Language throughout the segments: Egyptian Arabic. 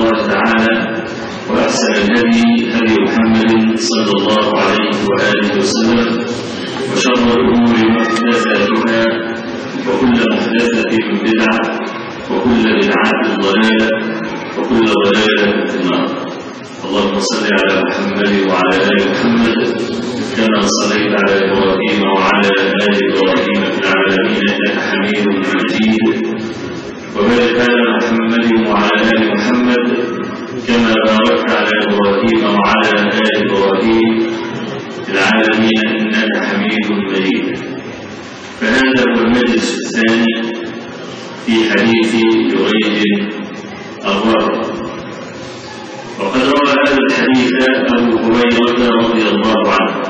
الله تعالى وأحسن الهدي هدي محمد صلى الله عليه وآله وسلم وشر الأمور محدثاتها وكل محدثة بدعة وكل بدعة ضلالة وكل ضلالة في النار اللهم صل على محمد وعلى آل محمد كما صليت على إبراهيم وعلى آل إبراهيم في العالمين إنك حميد مجيد وبارك على محمد وعلى آل محمد كما باركت على إبراهيم وعلى آل إبراهيم في العالمين إنك حميد مجيد فهذا هو المجلس الثاني في حديث جريج الرابع وقد روى هذا الحديث أبو هريرة رضي الله عنه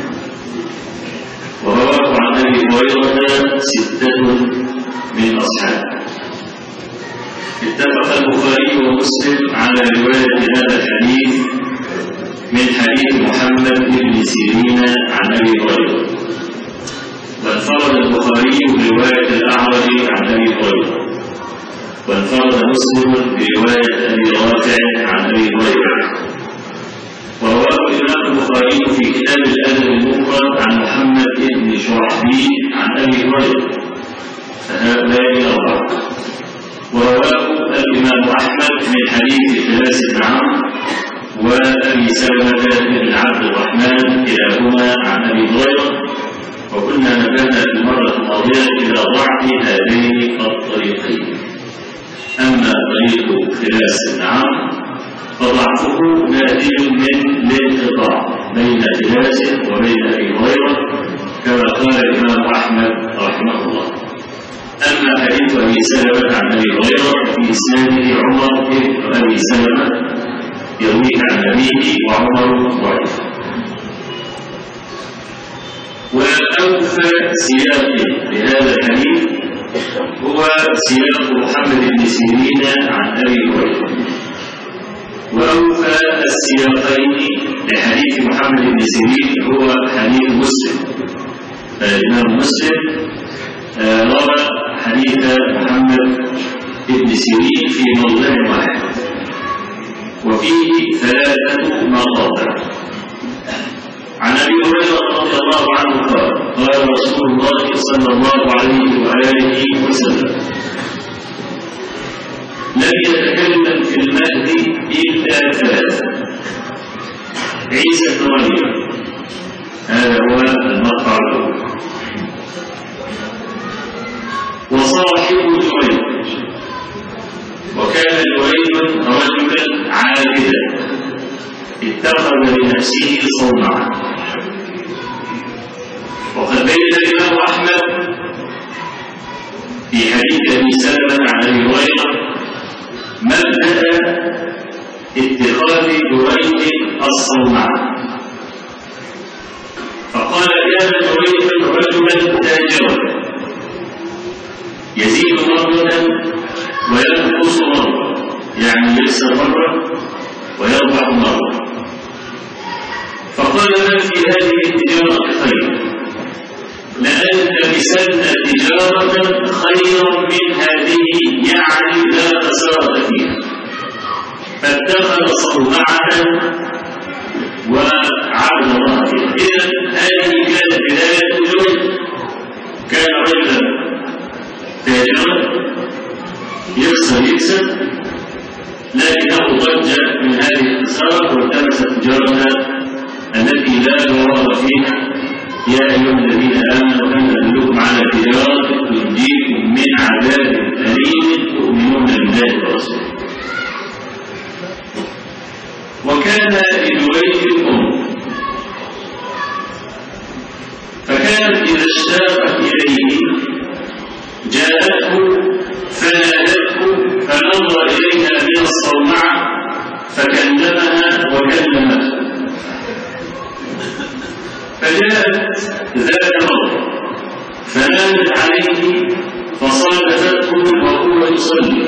ورواه عن أبي هريرة ستة من أصحابه اتفق البخاري ومسلم على رواية هذا الحديث من حديث محمد بن سيرين عن أبي هريرة وانفرد البخاري برواية الأعرج عن أبي هريرة وانفرد مسلم برواية أبي رافع عن أبي هريرة ورواه الإمام البخاري في كتاب الأدب المفرد عن محمد بن شرحبيل عن أبي هريرة فهؤلاء أربعة ورواه الإمام أحمد من حديث فلاس بن عمرو وأبي سلمة بن عبد الرحمن كلاهما عن أبي هريرة وكنا نبهنا في المرة الماضية إلى ضعف هذين الطريقين أما طريق خلاس بن عمرو فضعفه ناتج من الانقطاع بين خلاس وبين أبي هريرة كما قال الإمام أحمد رحمه الله أما حديث أبي سلمة عن أبي هريرة في إسناده عمر بن أبي سلمة يرويه عن أبيه وعمر ضعيف وأوفى سياق لهذا الحديث هو سياق محمد بن سيرين عن أبي هريرة وأوفى السياقين لحديث محمد بن سيرين هو حديث مسلم فالإمام مسلم روى حديث محمد بن سيرين في موضع واحد وفيه ثلاثة مقاطع عن ابي هريره رضي الله عنه قال قال رسول الله صلى الله عليه واله وسلم لم يتكلم في المهد الا ثلاثه عيسى بن مريم هذا هو المقطع الاول وصاحب جريج وكان جريج رجلا عابدا اتخذ لنفسه صومعا وقد بين الامام احمد في حديث ابي سلمه عن ابي هريره مبدا اتخاذ جريج الصومعه فقال كان جريج رجلا تاجرا يزيد مرة وينقص مرة يعني يكسر مرة ويربح مرة فقال ما في هذه التجارة خير لأن بسن تجارة خيرا من هذه يعني لا خسارة فيها فاتخذ صومعة وعبد الله فيها إذا هذه كانت بداية الجهد كان رجلا تاجرا يخسر يكسب لكنه ضج من هذه الخسارة والتمس التجارة التي لا ضرر فيها يا أيها الذين آمنوا أن أدلكم على تجارة تنجيكم من عذاب أليم تؤمنون بالله ورسوله وكان لجريج أم فكانت إذا اشتاقت إليه جاءته فنادته فنظر إليها من الصومعة فكلمها وكلمته فجاءت ذات مرة فنادت عليه فصادفته وهو يصلي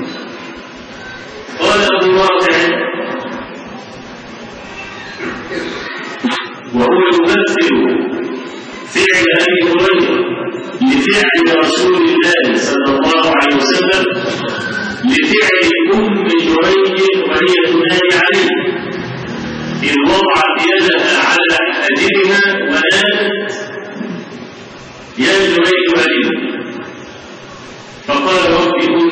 قال أبو رافع وهو يمثل فعل أبي هريرة لفعل رسول الله صلى الله عليه وسلم لفعل أم جريج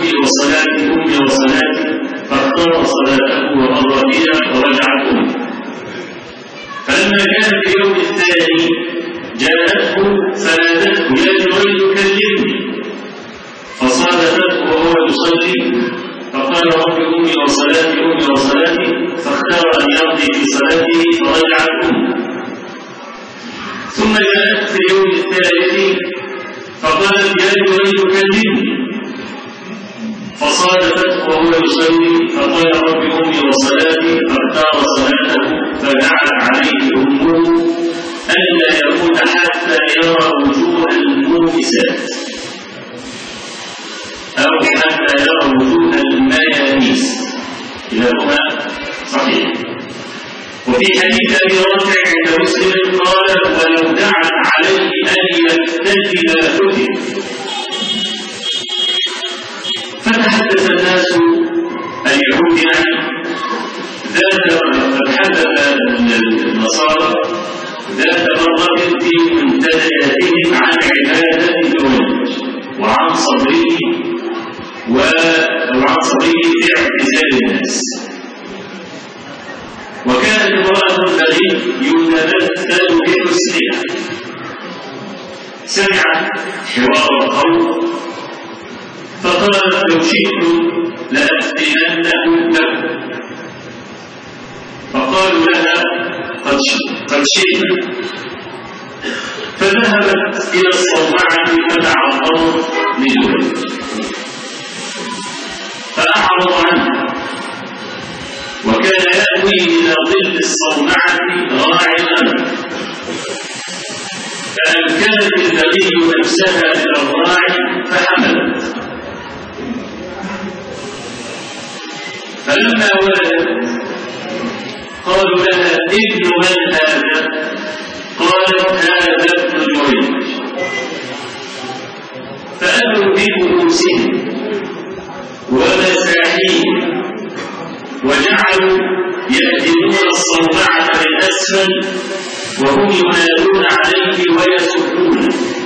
أمي وصلاتي أمي وصلاتي فاختار صلاته ومر بها ورجعت أمه فلما كان في اليوم الثاني جاءته فنادته يا جبريل كلمني فصادفته وهو يصلي فقال رب امي وصلاتي امي وصلاتي فاختار ان يمضي في صلاته فرجع امه ثم جاءت في اليوم الثالث فقالت يا جبريل كلمني فصادفته وهو يصلي فقال رب امي وصلاتي فاختار صلاته فجعل عليه امه الا يموت حتى يرى وجوه المومسات او حتى يرى وجوه المياميس كلاهما صحيح وفي حديث ابي رافع عند مسلم قال ولو دعت عليه ان يفتتن لفتن فتحدث الناس اليهود يعني ذات فتحدث النصارى ذات مرة في منتدياتهم عن عبادة الولد وعن صبره وعن صبره في اعتزال الناس وكانت امرأة البغي يتمثل بحسنها سمعت حوار القوم فقالت لو شئت لأفتننه لكم فقالوا لها قد قد شئنا فذهبت إلى الصومعة فتعرضت لجوله فأعرض عنها وكان يأوي إلى ظل الصومعة راعي الأمر فأمكنت النبي نفسها إلى الراعي فحملت فلما ولدت قالوا لها ابن من هذا قالت هذا ابن جريج فأتوا برؤوسهم ومساحيهم وجعلوا يهدمون الصومعة من أسفل وهم ينادون عليه ويسبونه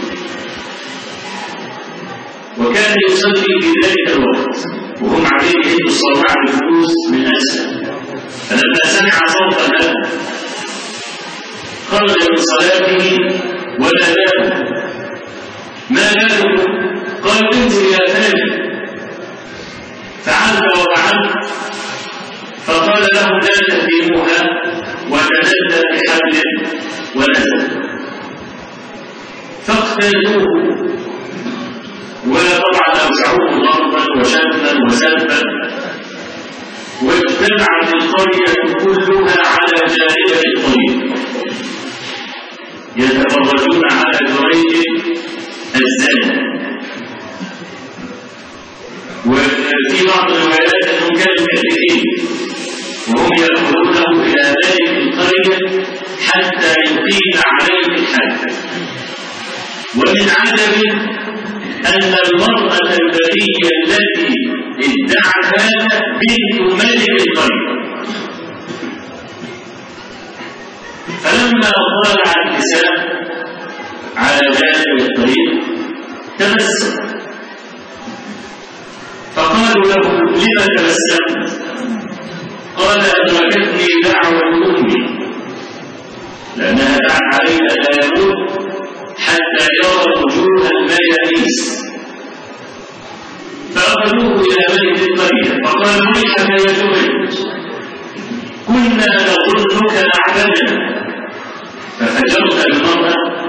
وكان يصلي في ذلك الوقت وهم عليه يهدوا الصومعة بالفلوس من أسفل فلما سمع صوت هذا خرج من صلاته وناداه ما باله قال انزل يا ثاني فعلت وفعلت فقال لهم لا تهدموها وتندى بحبل ونزل فاقتلوه وطبعا اوسعوه ضربا وشتما وسلبا واجتمعت القريه كلها على جانب الطريق يتفرجون على جريج الزاني وفي بعض الروايات انهم كانوا كثيرين وهم يأخذونه إلى ذلك القرية حتى يقيم عليه الحد ومن عجب أن المرأة البرية التي ادعت هذا بنت ملك القرية فلما طالع النساء على جانب الطريق تبسم فقالوا له لم تبسمت قال أدركتني دعوة أمي لأنها دعت عليه ألا يموت حتى يرى وجوه المياميس فأخذوه إلى ملك القرية فقال ويحك يا جريج كنا نظنك أعبدنا ففجرت المرأة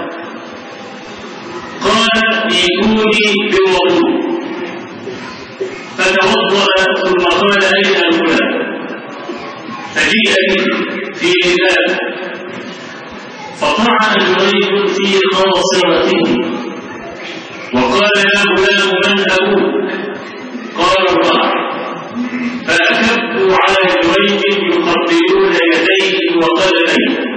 قال ايتوني بوضوء فتوضأ ثم قال أين الغلام فجيء به في رداء فطعن جريج في خاصرته وقال يا غلام من أبوك قال الراعي فأكبوا على جريج يقبلون يديه وقدميه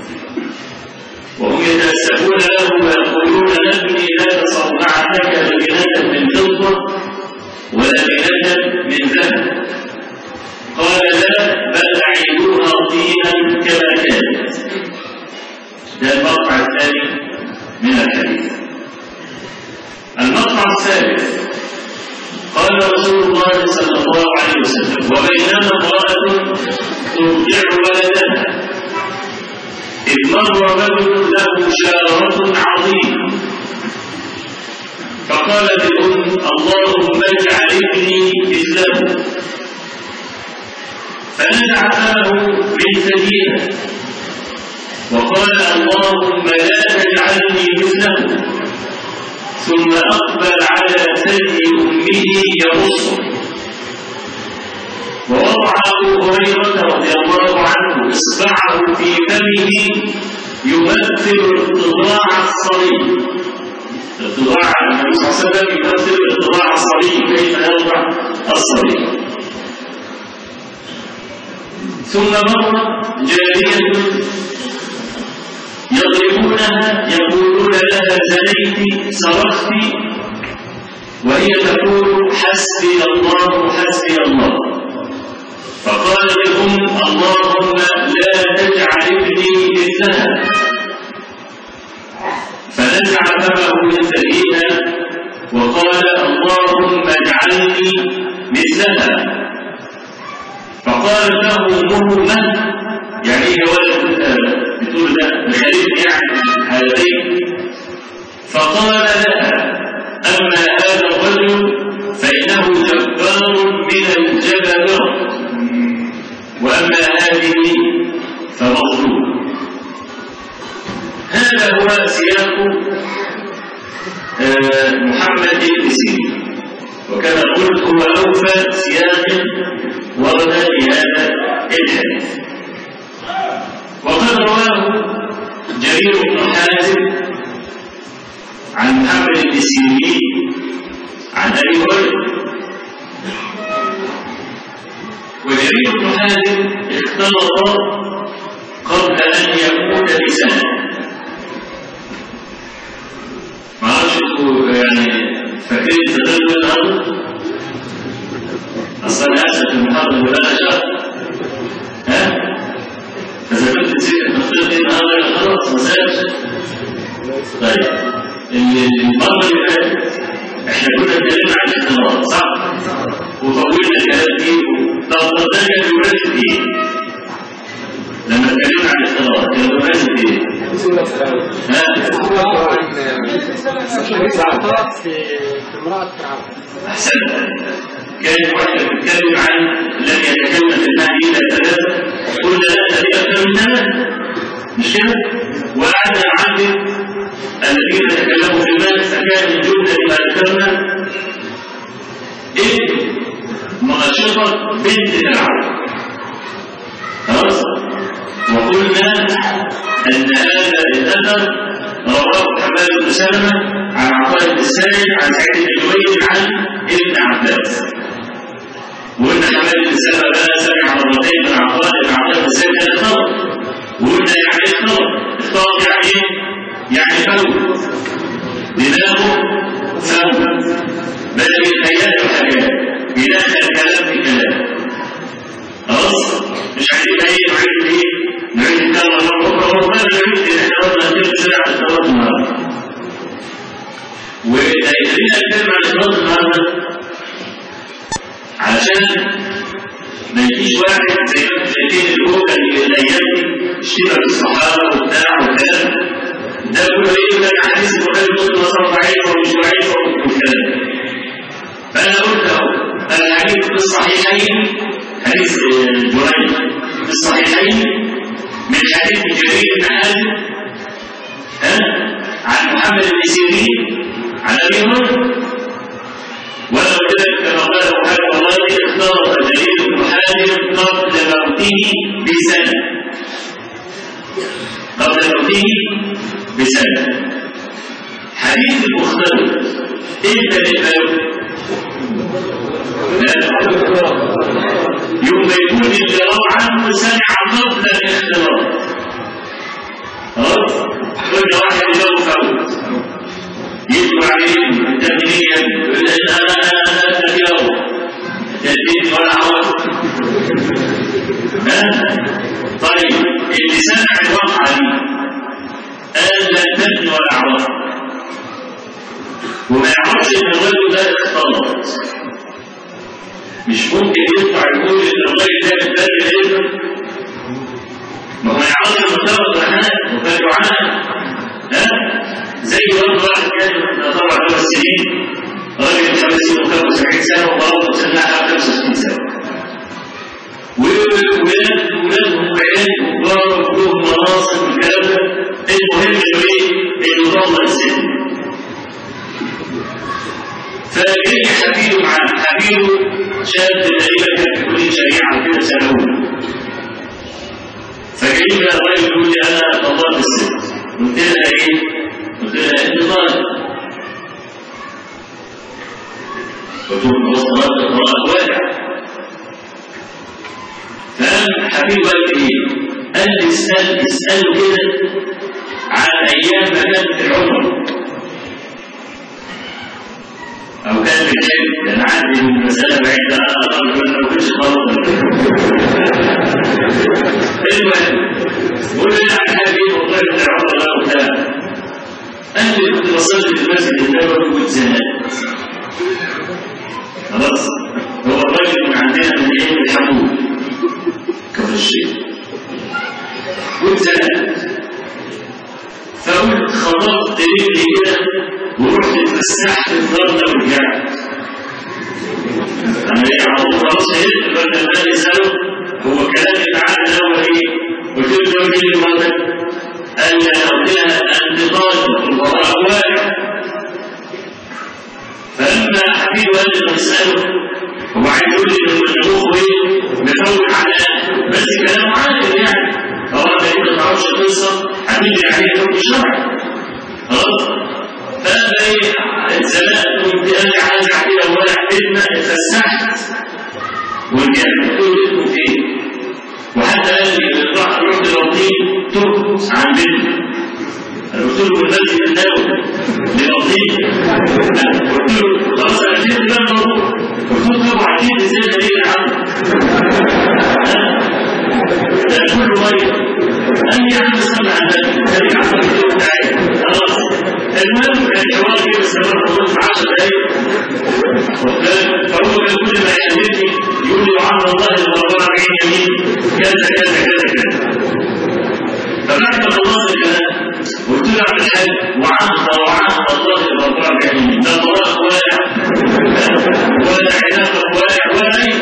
وهم يتأسفون له ويقولون نبني لك صومعتك لبنة من فضة ولبنة من ذهب قال لا بل أعيدوها طينا كما كانت ده المقطع الثاني من الحديث المقطع الثالث قال رسول الله صلى الله عليه وسلم وبينما امرأة ترضع ولدها إذ مر رجل له شارة عظيمة فقال للأم اللهم اجعل ابني مثله فنزع فاه من ثديها وقال اللهم لا تجعلني مثله ثم أقبل على ثدي أمه يبص ووضع أبو هريرة رضي الله عنه إصبعه في فمه يمثل ارتضاع الصبي ارتضاع النبي صلى الله عليه وسلم يمثل ارتضاع الصبي كيف يرضع الصبي ثم مر جارية يضربونها يقولون لها زنيت سرقت وهي تقول حسبي الله حسبي الله فقال لهم اللهم لا تجعل ابني مثلها فنزع فمه من ثديها وقال اللهم اجعلني مثلها فقال له امه يعني ايه ولد بتقول ده بخليل يعني هذين فقال لها اما هذا الرجل فانه جبار من الجبابره واما هذه فمظلوم هذا هو سياق محمد بن سيرين وكما قلت هو اوفى سياق ورد في هذا الحديث وقد رواه جرير بن حازم عن محمد بن سيرين عن ابي هريره وجرير بن حازم اختلط قبل ان يموت بسنه ما اعرفش انتوا يعني فاكرين تدرس النهارده؟ اصلا انا اسف المحاضره ولا شهر ها؟ فاذا كنت نسيت التفصيل دي النهارده خلاص ما سالش طيب المره اللي فاتت احنا كنا اتكلمنا عن الاختلاط صح؟ وطولنا الكلام فيه طب ده كان بيمثل ايه؟ لما اتكلمنا عن الاختلاط كان بيمثل ايه؟ احسنت كانت واحده بتتكلم عن لم يتكلم في المهدي الا ثلاثه قلنا لا هذه اكثر من ثلاثه مش كده؟ وقعدنا نعدد الذين تكلموا في المال فكان من جمله ما ذكرنا ابن مغشطه بنت فرعون خلاص؟ وقلنا ان هذا الاثر رواه حماد بن سلمه عن عطاء بن السائب عن سعيد بن جبير عن ابن عباس وقلنا حماد بن سلمه بقى سمع مرتين من عطاء بن عطاء بن السائب كان اختلط وقلنا يعني ايه اختلط؟ اختلط يعني ايه؟ يعني فوت دماغه فوت بدل يتهيأ حاجات يدخل كلام في كلام خلاص مش عايزين ايه نعيد ايه نعيد الكلام مره اخرى وما نعيد الاحتراز نتيجه سرعه الاحتراز النهارده وخلينا نتكلم عن الاحتراز النهارده علشان ما يجيش واحد زي ما انتم شايفين اللي هو كان الايام دي اشترى بالصحابه وبتاع والكلام ده كله ايه ده حديث البخاري مسلم مثلا ضعيف ومش ضعيف والكلام فانا قلت اهو الحديث في الصحيحين حديث جريج في الصحيحين من حديث جرير بن حازم ها عن محمد بن سيرين عن ابي هريره ولو كذلك كما قال محمد والله اختلط جرير بن حازم قبل موته بسنه قبل موته بسنه حديث المختلط امتى نقبله؟ يوم يكون اللي روى عنه سمع قبل الاختلاط خلاص قلنا واحد له فوت يدخل عليه التمرين يقول انا انا انا اليوم تدريب ولا عوض طيب اللي سمع الواقعه دي قال لا تبني ولا عوض وما يعرفش ان الرجل ده اختلط راجل حوالي 75 سنه ومراته سنها حوالي 65 سنه وولاد ولادهم عيال كبار وكلهم مناصب والكلام ده المهم انه ايه؟ انه طلق السن فجاي حبيبه مع حبيبه شاب تقريبا كان في كليه شريعه كده سنوي فجاي بقى الراجل يقول لي انا طلقت الست قلت لها ايه؟ قلت لها انت طالق قلت له خلاص طلقت الطلاق واقع فقام حبيبه قال لي ايه؟ قال لي اسال اساله كده عن ايام ما كانت في العمر او كان في الحلم لان عندي المساله بعيده اقل ما كنتش خالص المهم قول لي عن حبيبي والله من العمر لا وبتاع قال لي كنت بصلي في المسجد النبوي واتزنقت خلاص هو الراجل من عندنا من ايه من الحمود كفر الشيخ واتزنقت فقلت خطفت رجلي كده ورحت اتفسحت في الارض ورجعت انا ايه على طول خلاص شهدت بدل ما يساله هو كلام العقل الاول ايه؟ قلت له ده مين المرضى؟ قال لي انا قلت لها انت طالب القضاء واقع فلما حبيبي قال لي بساله هو عايز يقول لي ان مخه ايه؟ مفوت على اهله بس كلام عادي يعني طبعا انت ما تعرفش القصه هتيجي عليه حكم الشرع خلاص فانا ايه اتزنقت وقلت انا عايز كده ولا حدنا اتفسحت ورجعت قلت له فين وحتى قال لي راح رحت للطين تهت عن بيتنا قلت له المسجد النبوي للطين قلت له خلاص انا جبت بقى الموضوع قلت له طب عديت ازاي ده ايه يا عم ده كله ميه قال لي يا عم صل على النبي خليك عم تعالى خلاص المهم الحوار كده استمر حوالي 10 دقايق فهو كان كل ما يقلدني يقول لي وعند الله الغرباء عين يمين كذا كذا كذا كذا فبعد ما خلصت الكلام قلت له عبد الحاج وعند وعند الله الغرباء عين يمين ده طلاق واقع ولا علاقه واقع ولا اي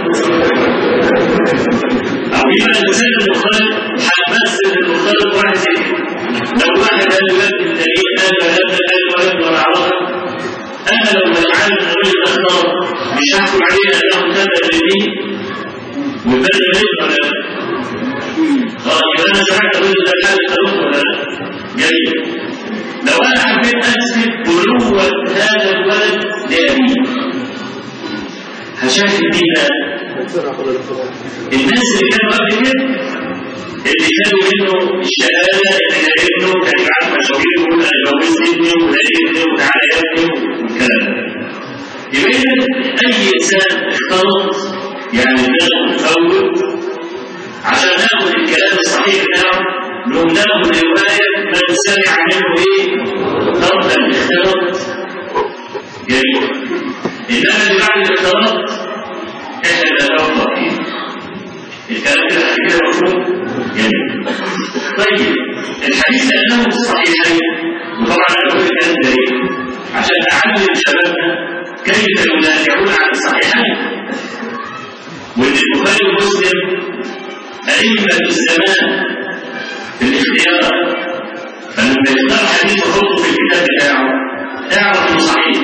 او يبقى الانسان المخالف هيمثل المخالف واحد زي لو واحد قال لك الدليل قال لا قال ولا ولا عرفه انا لو العالم الرجل اخطر مش هحكم عليه انه كذب لدين وبدل رزق ولا لا خلاص يبقى انا سمعت الرجل ده حاجه خلوق ولا لا جميل لو انا حبيت اثبت بلوغ هذا الولد لابيه هشاهد مين الناس اللي كانوا قبل كده اللي كانوا منه الشهاده ان ابنه كان يبعت مشاوير يقول انا جوزت ابني وولاد ابني وتعالى يا ابني والكلام ده يبقى اذا اي انسان اختلط يعني دماغه مفوت عشان ناخد الكلام الصحيح بتاعه نقوم ناخد روايه من سمع منه ايه؟ قبل الاختلاط جميل انما اللي بعد الاختلاط احنا لا نوفق فيه الكلام كده كده مفهوم جميل طيب الحديث لانه صحيحين وطبعا انا بقول الكلام دليل عشان اعلم شبابنا كيف ينافعون عن الصحيحين وان البخاري ومسلم ائمه الزمان في الاختيار فلما يختار حديث يحطه في الكتاب بتاعه اعرف انه صحيح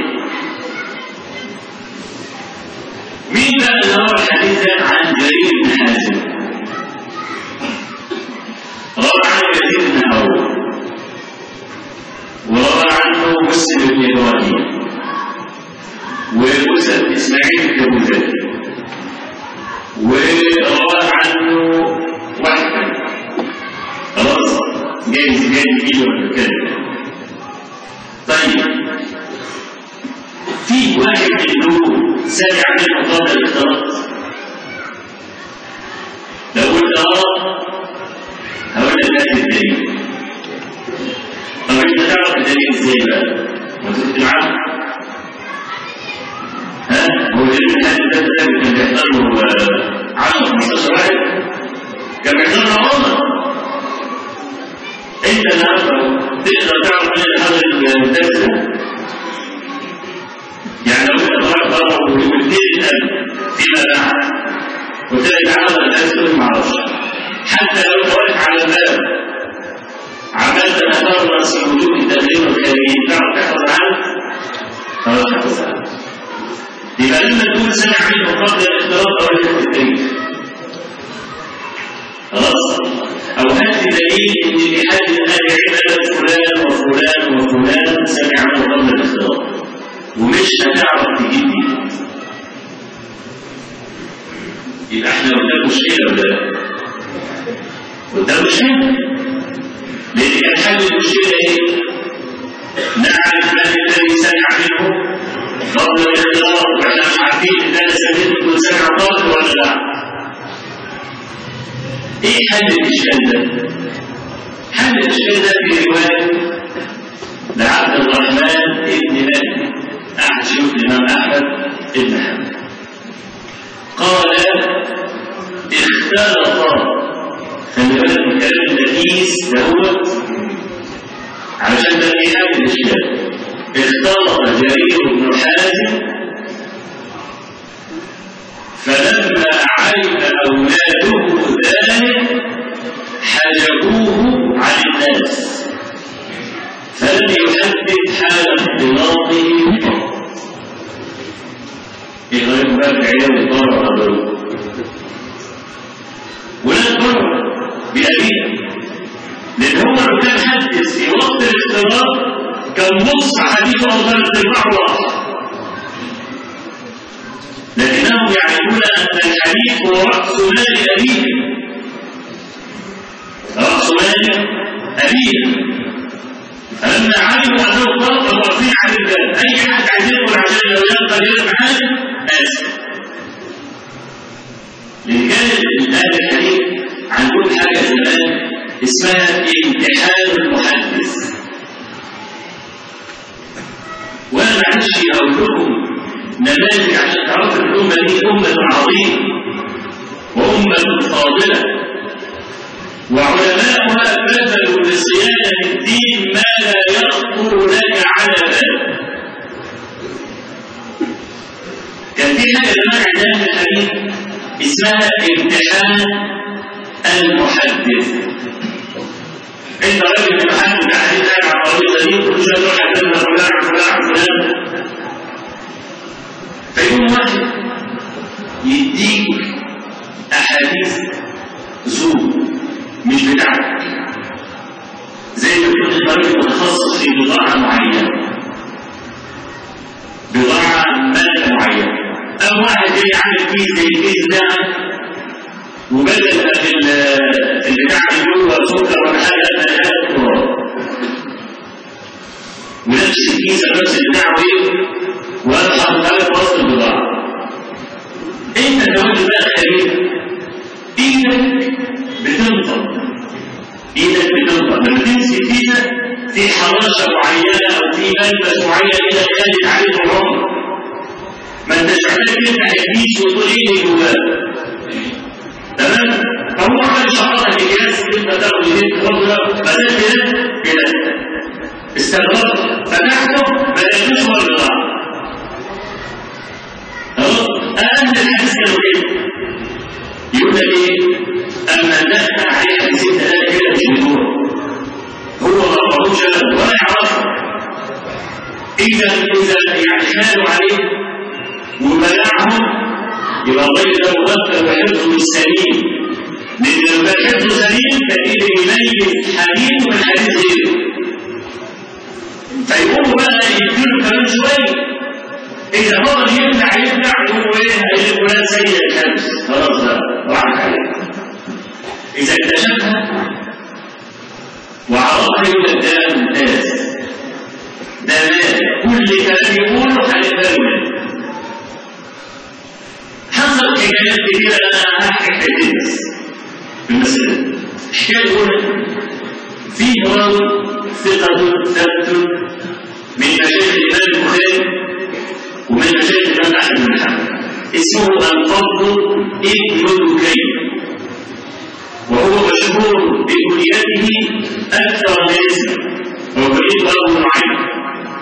مين بقى اللي روى الحديث ده عن جرير بن حازم روى عنه يزيد بن هارون وروى عنه مسلم بن ابراهيم وموسى بن اسماعيل الكبوتي وروى عنه واحد خلاص جايز جايز كيلو كده طيب في واحد منه سمع منه قبل الاختلاط لو قلت اه هقول لك هات الدليل طب انت تعرف الدليل ازاي بقى؟ ما كنت معاه ها هو الدليل الحد ده ده كان بيحضر له 10 15 واحد كان بيحضر له عمر انت النهارده تقدر تعرف مين اللي حضر الدرس ده؟ يبقى لما تقول سمع منه قبل الاختلاط او التاريخ خلاص او هات دليل ان في حد من اهل العلم فلان وفلان وفلان سمع منه قبل الاختلاط ومش هتعرف تجيب دي يبقى احنا قدام مشكله ولا لا؟ قدام مشكله لان كان حل المشكله ايه؟ نعرف من الذي سمع منه قبل الاختلاط واحنا مش عارفين ان انا سمعت كل سمع قبل ولا لا؟ ايه حل الاشكال ده؟ حل الاشكال ده في روايه لعبد الرحمن ابن مالك احد شيوخ الامام احمد ابن حنبل قال اختلط خلي بالك من الكلام النفيس دوت علشان ده في حل الاشكال اختلط جرير بن حازم فلما علم اولاده ذلك حجبوه عن الناس فلم يحدد حال اختلاطه في غير باب العيال الضرر أبوه ولا ضرر بأبيه لأن هو لو كان حدث في وقت الاختلاط كان نص حديث أفضل ارتفاع واضح لكنهم يعرفون أن الحديث هو رأس مال أبيه رأس مال أبيه فلما علموا انه طلق واقفين على الباب اي حد عايز يدخل عشان لو يلقى غير حاجه اسف لان كان اهل الحديث عندهم حاجه زمان اسمها امتحان المحدث وانا معلش اقول لكم نماذج عشان تعرفوا الامه دي امه عظيمه وامه فاضله وعلماؤها بذلوا لصيانة الدين ما لا يخطر لك على بال كان في حاجة زمان عندنا في الحديث اسمها امتحان المحدث انت راجل محدث حديث على الطريقه دي كل شويه تروح حدثنا فلان عن فلان عن فلان فيقوم واحد يديك احاديث زور مش بتاعك زي ما كنت طريق متخصص في بضاعة معينة بضاعة مادة معينة أو واحد جاي عامل كيس زي الكيس ده وبدل ما في البتاع اللي جوه سكر ولا حاجة لا حاجة تراب ونفس الكيس نفس البتاع ايه وانا حاططها لك وسط البضاعة انت زودت بقى خبير ايدك بتنطق ايدك بتنطق لما تمسك ايدك في حراشة معينة او في ملبس معين ايدك خدت عليه العمر ما انتش محتاج تفتح الكيس وتقول ايه اللي جواه تمام فهو عمل شرطة اكياس انت تاخد ايديك تفضل بدأت كده كده استغربت فتحته ما لقيتوش مرة اهو اهم الحديث كانوا كده يقول لك ايه اما دخل عليه حديثين ثلاثه كده مش بيدور هو ما ربطوش ولا يعرفه اذا اذا يعني خالوا عليه وبلعهم يبقى الراجل ده مغفل وحفظه مش سليم لان لو كان حفظه سليم فكده يميز حديث من حديث غيره فيقوموا بقى يديله كمان شويه إذا فضل يبدع يبدع يقول إيه هيجي فلان سيد الخمس خلاص بقى راحت عليه إذا اكتشفها وعرفها يقول لك ده ممتاز ده مال كل كلام يقوله هنقبله حصل حكايات كتيرة أنا هحكي حكايتين بس في المسألة حكاية أولى في راوي ثقة ثبت من مشايخ الإمام البخاري ومن مشايخ الإمام أحمد بن حنبل اسمه الفضل ابن دكين وهو مشهور بكليته أكثر من اسمه هو كلية أبو نعيم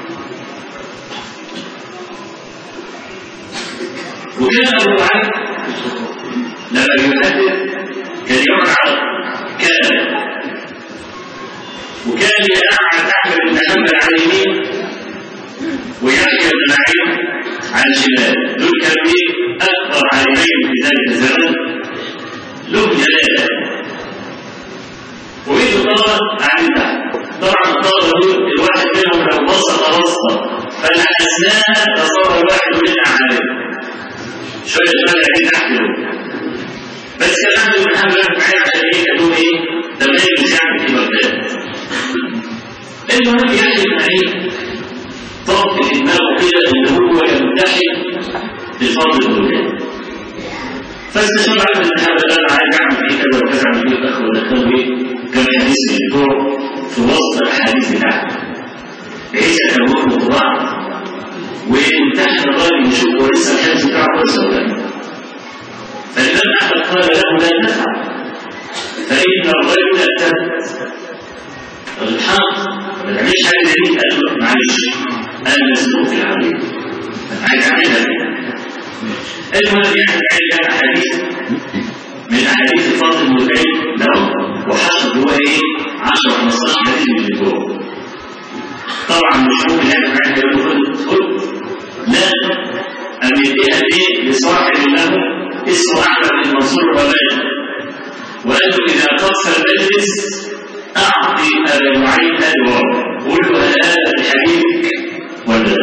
وكان أبو نعيم لما يحدث كان يقعد على كان وكان يقعد أحمد بن حنبل على اليمين ويحيى بن معين على الشمال دول كانوا ايه اكبر عالمين في ذلك الزمن له جلاله وبيت الطلبه قاعدين تحت طبعا الطلبه دول الواحد منهم لو بسط بسطه فالحسناء تصور الواحد منها عالم شويه شويه قاعدين تحت دول بس كان عنده من اهم معايا عشان ايه كانوا ايه تمام مساعد في بغداد المهم يعني ايه طاقة في دماغه كده ان هو يمتحن بفضل الولاد فاستشار عبد الاتحاد قال انا عايز اعمل فيه كذا وكذا اعمل فيه الاخ ودخله ايه كم حديث الاسبوع في وسط الاحاديث بتاعته بحيث يتوقفوا في بعض ويمتحن الراجل يشوف هو لسه الحديث بتاعه كويس ولا لا فالإمام أحمد قال له لا تفعل فإن الرجل ارتد الحق ما تعملش حاجة زي دي قال له معلش أنا مسلوق في العملية عايز أعملها المهم يعني عايز أحاديث من أحاديث الفضل المتين له وحصل هو إيه 10 15 حديث من الجوع طبعا مش ممكن يعني معاك يقول له خد خد لا أمديها ليه لصاحب له اسمه احمد بن منصور الرمادي وقال له اذا قص المجلس اعطي ابا نعيم ادوار قل له هل هذا في حديثك ولا لا؟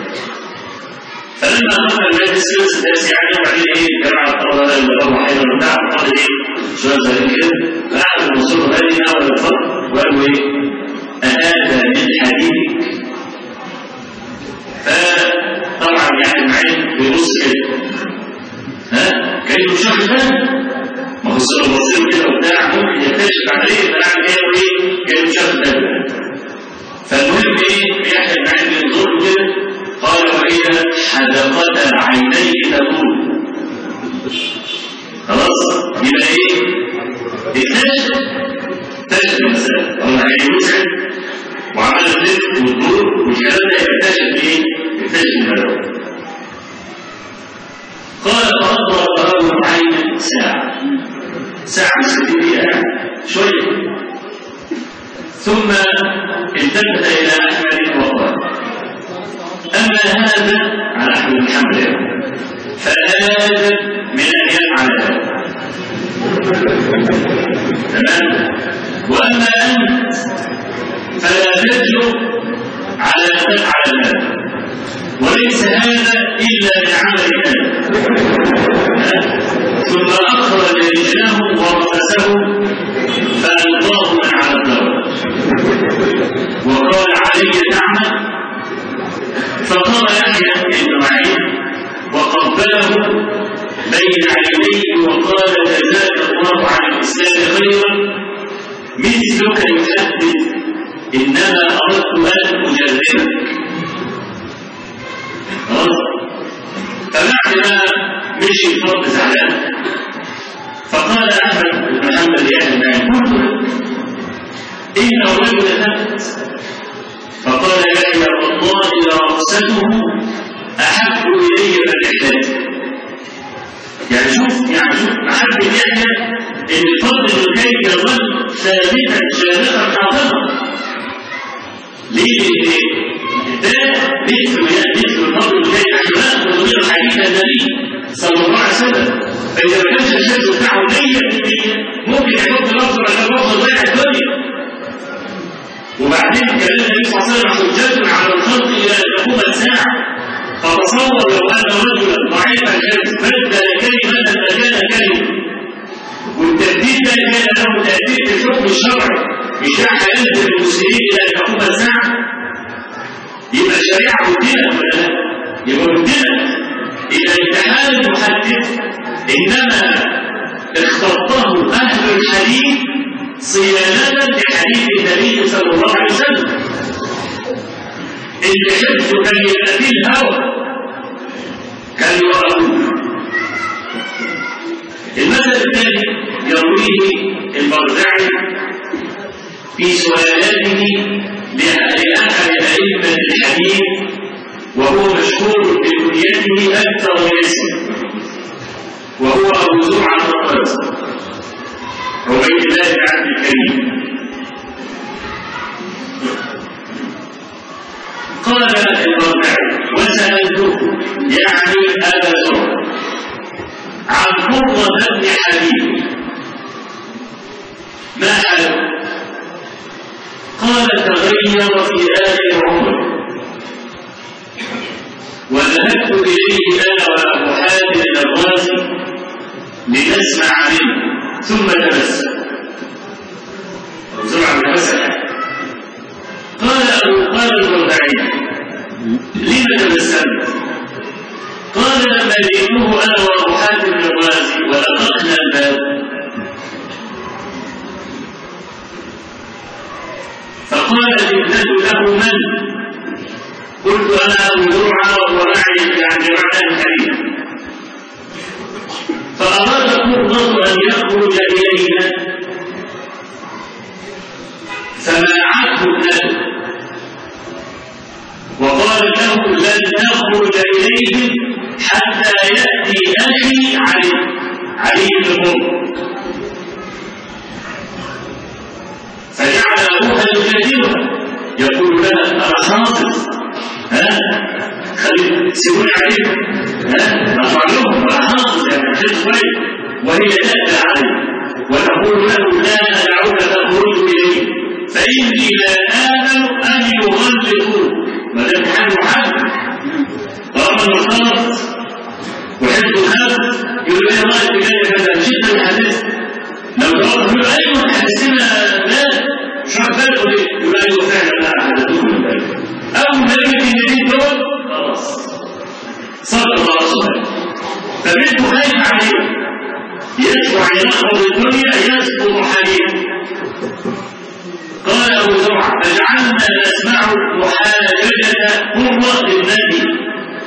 فلما قام المجلس خلص الناس يعني وبعدين ايه جمع الطلبه اللي روحوا حيث بتاع قال ايه شويه صغيرين كده فاحمد بن منصور الرمادي اول الفضل وقال له ايه أهذا من حديثك فطبعا يعني معين بيبص كده ها كانه شخص ثاني ما هو الصوره بسيط كده وبتاع ممكن يكتشف عليه فاعمل ايه وايه كانه شخص ثاني فالمهم ايه يحيى بن عين بينظر له كده قال واذا حدقتا عينيه تقول خلاص يبقى ايه اكتشف اكتشف المسألة هو يعني مسعد وعمل الرزق والدور والكلام ده يكتشف ايه؟ يكتشف المدى قال فأضرب له عين ساعة ساعة ستين دقيقة شوية ثم التفت إلى أحمد وقال أما هذا على أحمد بن حنبل يعني فهذا من أن يفعل هذا تمام وأما أنت فلا تجرؤ على أن تفعل هذا وليس هذا إلا من عمل هذا ثم أخرج رجله ورفسه فألقاه من على الدرج وقال علي تعمل فقام يحيى بن معين وقبله بين عينيه وقال جزاك الله عن الإسلام خيرا مثلك يحدث إنما أردت أن أجربك فبعد ما مشي الفرد زعلان فقال أحمد بن محمد يا ابن قلت إن الرجل نفت فقال يحيى والله لرأسته أحب إلي من رحلته يعني شوف يعني شوف محب يحيى ان الفضل الكي يظل ثابتا شامخا حاضرا ليه؟ ده مثل مثل الفضل الكي احنا ناخذ من حديث النبي صلى الله عليه وسلم فاذا ما كانش الشمس بتاعه 100% ممكن يحط لفظ على لفظ ضيع الدنيا وبعدين كلام النبي صلى الله عليه وسلم حجة على الخلق الى ان تقوم الساعه فتصور لو ان رجلا ضعيف الحفظ بدل كلمه مكان كلمه والتبديل ده كان له تاثير في الحكم الشرعي مش راح يلزم المسلمين الى ان تقوم الساعه يبقى الشريعه بدلت ولا لا؟ يبقى بدلت اذا امتحان المحدث انما اخترته اهل الحديث صيانه لحديث النبي صلى الله عليه وسلم اللي حفظه كان يبقى فيه الهوى كان يقرأه المثل الثاني يرويه البرزعي في سؤالاته لأحد أئمة الحديث وهو مشهور بكنيته أكثر من اسمه وهو أبو زرعة الرازي عبيد الله بن عبد الكريم قال الربيع وسألته يعني أبا زرع عن مرة بن حبيب ما حاله قال تغير في آخر عمره وذهبت إليه أنا وأبو حاتم الرازي لنسمع منه ثم تبسم أبو زرع تبسم قال أبو قال الرباعي لم تبسمت قال لما جئته أنا وأبو حاتم الرازي ولققنا الباب فقالت ابنة له من؟ قلت انا ابو زرعه وهو معي يعني معنى الحديث فاراد قرة ان يخرج الينا فمنعته ابنته وقال له لن تخرج اليه حتى ياتي اخي علي علي بن فجعل ابوها يكلمها يقول لها انا حافظ ها خلي سيبوني عليهم ها ارفع لهم وحافظ يعني حفظ كويس وهي لا عليه وتقول له لا ادعوك تخرج اليه فاني لا امن ان يغلقوك ما دام حد حد طالما انه خلص وحفظ الخلق يقول ايه رايك في كذا شده الحديث لو جاوب يقول ايوه حدثنا لا مش عارف يقول ايوه فعلا لا حدثوه من ذلك اول ما لقيت الجديد دول خلاص صدق راسه فبنته خايف عليه يشفع ينقض الدنيا يسقط حديث قال ابو زرعه فجعلنا نسمع محاججه قره النبي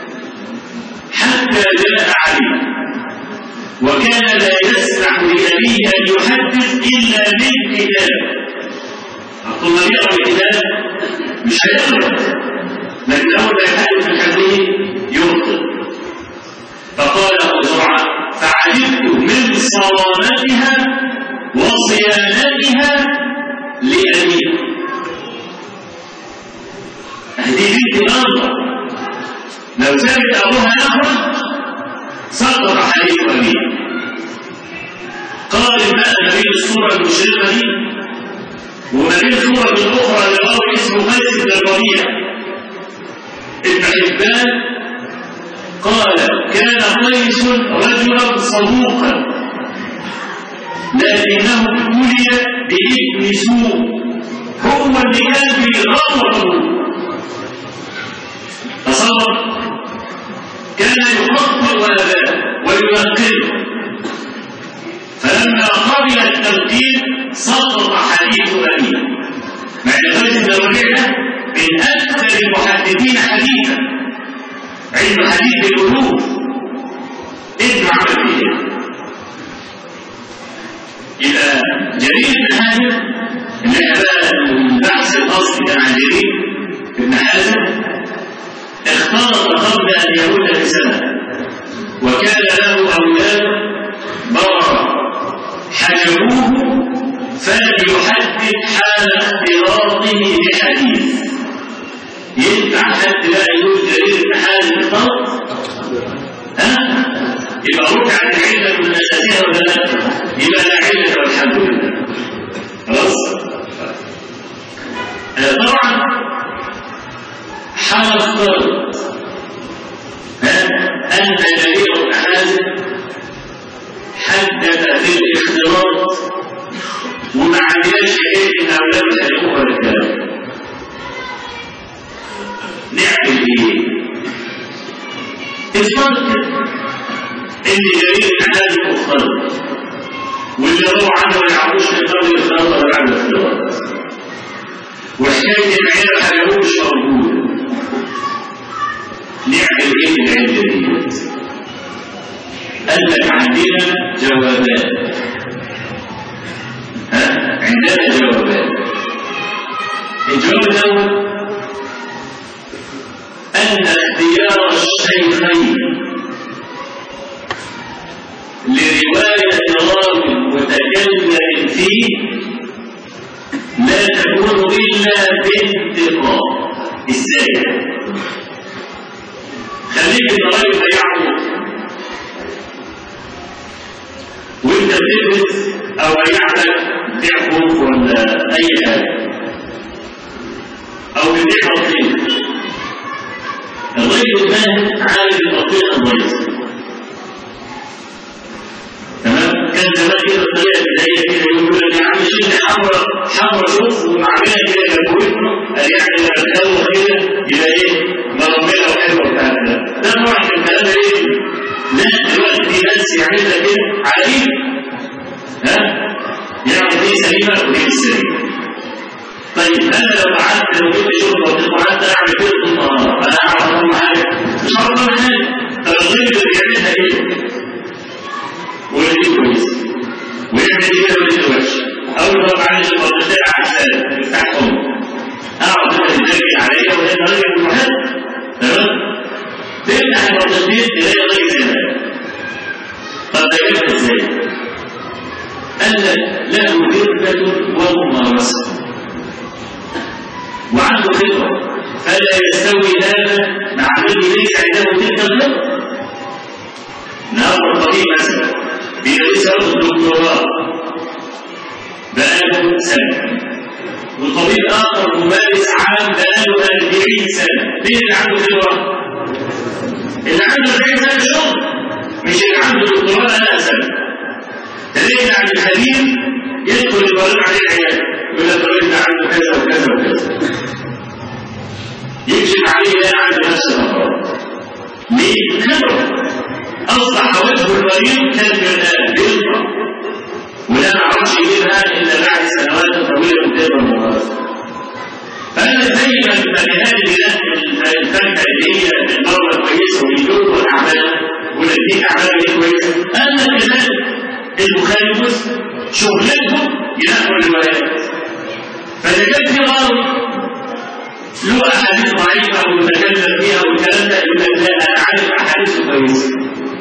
حتى جاء علي وكان لا يسمح لأبيه أن يحدث إلا من كتاب ثم يقرأ الكتاب مش هيقرأ لكن أول ما يحدث الحديث يخطئ فقال أبو زرعة فعجبت من صوامتها وصيانتها لأبيها هذه بنت الأرض لو سابت أبوها يخرج سقط حديث أبيه قال ما بين الصورة المشرقة دي وما بين الصورة الأخرى لراوي اسمه قيس بن الربيع ابن حبان قال كان قيس رجلا صدوقا لكنه ابتلي بابن سوء هو اللي كان بيغلطه تصور كان يخطئ اباه وينقله فلما قبل التوكيل سقط حديث ابيه مع ان قيس بن الربيع من اكثر المحدثين حديثا علم حديث القلوب ابن عمل فيه يبقى جرير بن حازم اللي احنا بقى البحث الاصلي كان عن جرير بن حازم اختلط قبل ان يموت بسنه وكان له اولاد برره حجبوه فلم يحدد حال اختلاطه بحديث ينفع حد لا يقول جرير بن حازم اختلط ها يبقى ركعت العله من اساسها ولا لا؟ يبقى لا عله والحمد لله خلاص؟ طبعا حال افترض أن جرير بن حازم حدث في الاختلاط وما عندناش حكايه ان اولاده هيقوموا بالكلام نعمل ايه؟ افترض ان جرير بن حازم مختلط واللي هو عنه ما يعرفوش يقدروا يختلطوا ولا بعد الاختلاط وحكايه العيله حيوان مش موجوده نعمل ايه في العده دي؟ قال لك عندنا جوابات ها عندنا جوابات الجواب الاول ان اختيار الشيخين لروايه راوي متكلم فيه لا تكون الا بانتقاء ازاي خليك ان راجل بياع وانت بتدرس او بيعتك بتبيع خوف ولا اي حاجه او بتبيع بطيخ الراجل الفاهم عارف البطيخه البيض تمام كان زمان كده الطريقه البدائيه كده يقول لك يا عم شيل حمرا حمرا شوف ومعملها كده جنبه قال يعني لما تسوى كده يبقى ايه مرمله وحلوه وبتاع كده ده نوع من الكلام ده ايه لا دلوقتي في ناس يعملها كده على ايه ها يعمل دي سليمه ودي مش سليمه طيب انا لو قعدت لو جبت شغل وقعدت اعمل كده طول النهار انا اعرف اعمل حاجه مش هعرف اعمل حاجه طب الغير اللي بيعملها ايه؟ ودي كويس ويعمل كده ودي وحش اول ما معلش المنطقه عشان تفتحهم اقعد انت تدري عليا وهي راجل مهم تمام تفتح المنطقتين تلاقي راجل زي ده طب ده جبت ازاي؟ قال لك له جبة وممارسة وعنده خبرة فلا يستوي هذا مع الذي ليس عنده تلك الخبرة نأمر طبيب مثلا بيدرس الدكتوراه بقاله سنة وطبيب آخر ممارس عام بقاله 40 سنة مين اللي عنده خبرة؟ اللي عنده 40 سنة شغل مش اللي عنده دكتوراه بقالها سنة تلاقي عند الخبير يدخل يبرر عليه العيال يقول لك الراجل ده عنده كذا وكذا وكذا يكشف عليه يلاقي عنده نفس الامراض ليه؟ خبره اصبح وجه المريض كالمرآة بيضة ولا ما عرفش يجيبها الا بعد سنوات طويله من تلك الممارسه فانا زي ما هذه الفرقه اللي هي المره كويسه ويجوب والاعمال ونتيجه اعمال كويسه انا كذلك البخاري ومسلم شغلتهم ينقلوا الروايات فاذا كان في راوي له احاديث ضعيفه او يتكلم فيها والكلام ده يقول لك لا انا عارف احاديثه كويسه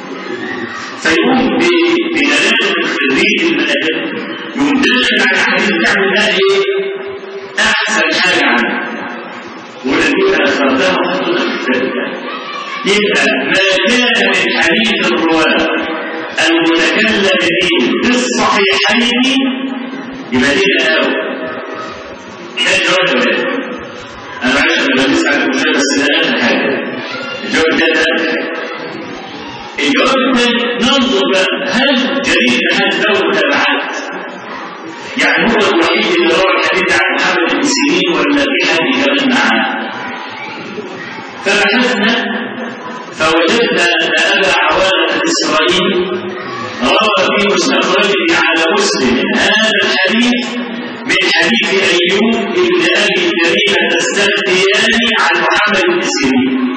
فيقوم بدلاله الخريج المناهج يقوم داخل على الاحاديث تعمل لها ايه؟ احسن حاجه عنها ولديك اخرتها وحطها في الكتاب يبقى ما كان من حديث الرواه المتكلم به في الصحيحين يبقى دي الأول ده الجواب ده أنا عارف أن بدرس عليكم شوية بس ده أهم حاجة الجواب ده ده أهم حاجة الجواب الثاني ننظر بقى هل جرير هل له متابعات؟ يعني هو الوحيد اللي روى الحديث عن محمد بن سيرين ولا في حد كمان معاه؟ فبحثنا فوجدنا أن أبا عوانة الإسرائيلي روى في مستخرجه على مسلم هذا الحديث من حديث أيوب ابن أبي تميمة السختياني عن محمد بن سيرين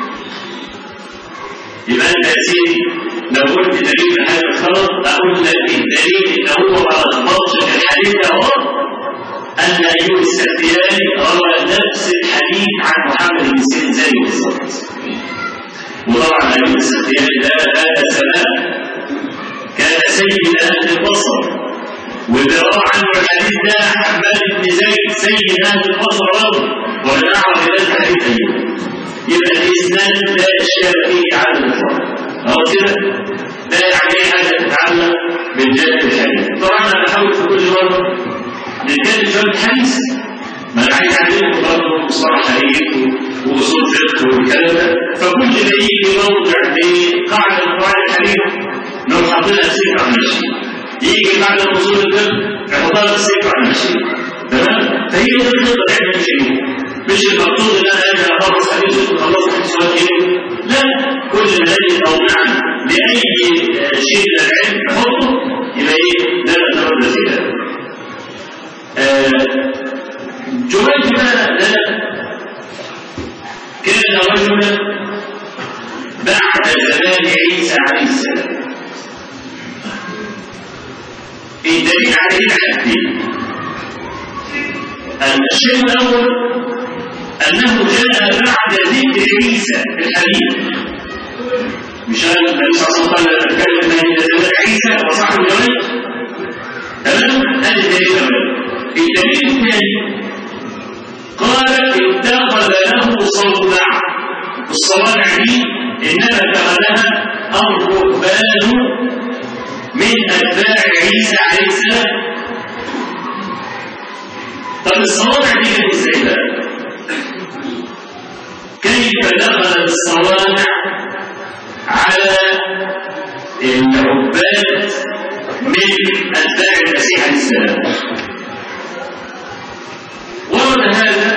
يبقى أنت يا سيدي لو قلت دليل هذا الخلط أقول لك الدليل إن هو ما أخبرش في الحديث ده أن أيوب السختياني روى نفس الحديث عن محمد بن سيرين زي بالظبط وطبعا أيوب السختياني ده هذا زمان كان سيد أهل البصر واللي روى عنه الحديث ده حماد بن زيد سيد أهل البصر برضه ولا أعرف إلى الحديث أيوب يبقى الإسناد لا إشكال فيه على الإطلاق أهو كده لا يعني أي حاجة تتعلق بالجانب الحديث طبعا أنا بحاول في كل مرة نتكلم شوية الحديث ما انا عايز اعلمكم برضه مصطلح حديث واصول فقه والكلام ده فكل ما يجي موضع لقاعده من قواعد الحديث نروح حاطينها في سكه عن المشي يجي بعد اصول الفقه نحطها في سكه عن المشي تمام فهي دي الخطه اللي احنا نمشي مش المقصود ان انا اجي اخلص حديث وخلصت حديث سؤال كده لا كل ما نجد موضعا لاي شيء من العلم نحطه يبقى ايه لا نتردد في ذلك جريج بقى لا كان رجلا بعد زمان عيسى عليه السلام الدليل عليه حاجتين الشيء الاول انه جاء بعد ذكر عيسى في الحديث مش قال النبي صلى الله عليه وسلم اتكلم من زمان عيسى وصاحب جريج تمام هذا الدليل الاول الدليل الثاني قال اتخذ له صومع الصوامع دي إنما دخلها الرهبان من أتباع عيسى عليه السلام طب الصوامع دي كانت ازاي بقى؟ كيف دخل الصوامع على العباد من أتباع المسيح عليه السلام ورد هذا